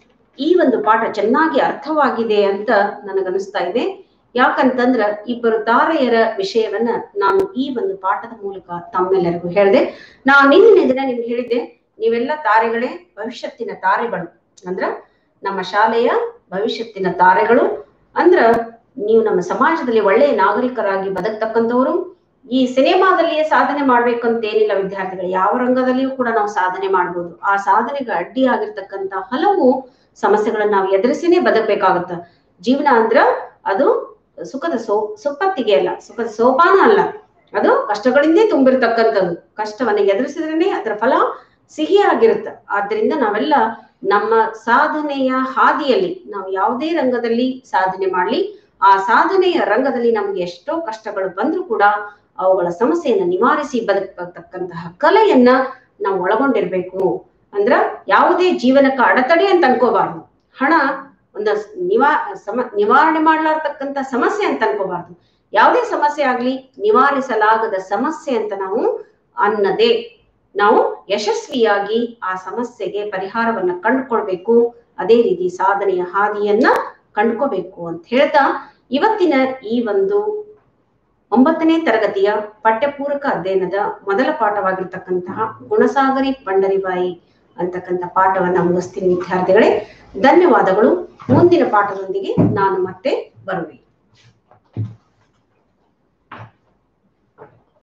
ಈ ಒಂದು ಪಾಠ ಚೆನ್ನಾಗಿ ಅರ್ಥವಾಗಿದೆ ಅಂತ ನನಗನ್ನಿಸ್ತಾ ಇದೆ ಯಾಕಂತಂದ್ರ ಇಬ್ಬರು ತಾರೆಯರ ವಿಷಯವನ್ನ ನಾನು ಈ ಒಂದು ಪಾಠದ ಮೂಲಕ ತಮ್ಮೆಲ್ಲರಿಗೂ ಹೇಳಿದೆ ನಾನು ನಿನ್ನೆ ದಿನ ನಿಮ್ಗೆ ಹೇಳಿದ್ದೆ ನೀವೆಲ್ಲ ತಾರೆಗಳೇ ಭವಿಷ್ಯತ್ತಿನ ತಾರೆಗಳು ಅಂದ್ರ ನಮ್ಮ ಶಾಲೆಯ ಭವಿಷ್ಯತ್ತಿನ ತಾರೆಗಳು ಅಂದ್ರ ನೀವು ನಮ್ಮ ಸಮಾಜದಲ್ಲಿ ಒಳ್ಳೆಯ ನಾಗರಿಕರಾಗಿ ಬದುಕ್ತಕ್ಕಂಥವ್ರು ಈ ಸಿನಿಮಾದಲ್ಲಿಯೇ ಸಾಧನೆ ಮಾಡ್ಬೇಕಂತ ಏನಿಲ್ಲ ವಿದ್ಯಾರ್ಥಿಗಳು ಯಾವ ರಂಗದಲ್ಲಿಯೂ ಕೂಡ ನಾವು ಸಾಧನೆ ಮಾಡ್ಬೋದು ಆ ಸಾಧನೆಗೆ ಅಡ್ಡಿಯಾಗಿರ್ತಕ್ಕಂಥ ಹಲವು ಸಮಸ್ಯೆಗಳನ್ನ ನಾವು ಎದುರಿಸಿನೇ ಬದುಕಬೇಕಾಗತ್ತ ಜೀವನ ಅಂದ್ರ ಅದು ಸುಖದ ಸೋ ಸುಪ್ಪತ್ತಿಗೆ ಅಲ್ಲ ಸುಖದ ಸೋಪಾನ ಅಲ್ಲ ಅದು ಕಷ್ಟಗಳಿಂದೇ ತುಂಬಿರ್ತಕ್ಕಂಥದ್ದು ಕಷ್ಟವನ್ನ ಎದುರಿಸಿದ್ರೇನೆ ಅದರ ಫಲ ಸಿಹಿಯಾಗಿರುತ್ತೆ ಆದ್ರಿಂದ ನಾವೆಲ್ಲ ನಮ್ಮ ಸಾಧನೆಯ ಹಾದಿಯಲ್ಲಿ ನಾವು ಯಾವುದೇ ರಂಗದಲ್ಲಿ ಸಾಧನೆ ಮಾಡ್ಲಿ ಆ ಸಾಧನೆಯ ರಂಗದಲ್ಲಿ ನಮ್ಗೆ ಎಷ್ಟೋ ಕಷ್ಟಗಳು ಬಂದ್ರೂ ಕೂಡ ಅವುಗಳ ಸಮಸ್ಯೆಯನ್ನ ನಿವಾರಿಸಿ ಬದುಕತಕ್ಕಂತಹ ಕಲೆಯನ್ನ ನಾವು ಒಳಗೊಂಡಿರ್ಬೇಕು ಅಂದ್ರ ಯಾವುದೇ ಜೀವನಕ್ಕೆ ಅಡೆತಡೆ ಅಂತ ಅನ್ಕೋಬಾರ್ದು ಹಣ ಒಂದ ನಿವಾ ಸಮ ನಿವಾರಣೆ ಮಾಡ್ಲಾರ್ತಕ್ಕಂಥ ಸಮಸ್ಯೆ ಅಂತ ಅನ್ಕೋಬಾರ್ದು ಯಾವುದೇ ಸಮಸ್ಯೆ ಆಗ್ಲಿ ನಿವಾರಿಸಲಾಗದ ಸಮಸ್ಯೆ ಅಂತ ನಾವು ಅನ್ನದೇ ನಾವು ಯಶಸ್ವಿಯಾಗಿ ಆ ಸಮಸ್ಯೆಗೆ ಪರಿಹಾರವನ್ನ ಕಂಡುಕೊಳ್ಬೇಕು ಅದೇ ರೀತಿ ಸಾಧನೆಯ ಹಾದಿಯನ್ನ ಕಂಡ್ಕೋಬೇಕು ಅಂತ ಹೇಳ್ತಾ ಇವತ್ತಿನ ಈ ಒಂದು ಒಂಬತ್ತನೇ ತರಗತಿಯ ಪಠ್ಯಪೂರಕ ಅಧ್ಯಯನದ ಮೊದಲ ಪಾಠವಾಗಿರ್ತಕ್ಕಂತಹ ಗುಣಸಾಗರಿ ಪಂಡರಿಬಾಯಿ ಅಂತಕ್ಕಂಥ ಪಾಠವನ್ನ ಮುಗಿಸ್ತೀನಿ ವಿದ್ಯಾರ್ಥಿಗಳೇ ಧನ್ಯವಾದಗಳು ಮುಂದಿನ ಪಾಠದೊಂದಿಗೆ ನಾನು ಮತ್ತೆ ಬರುವೆ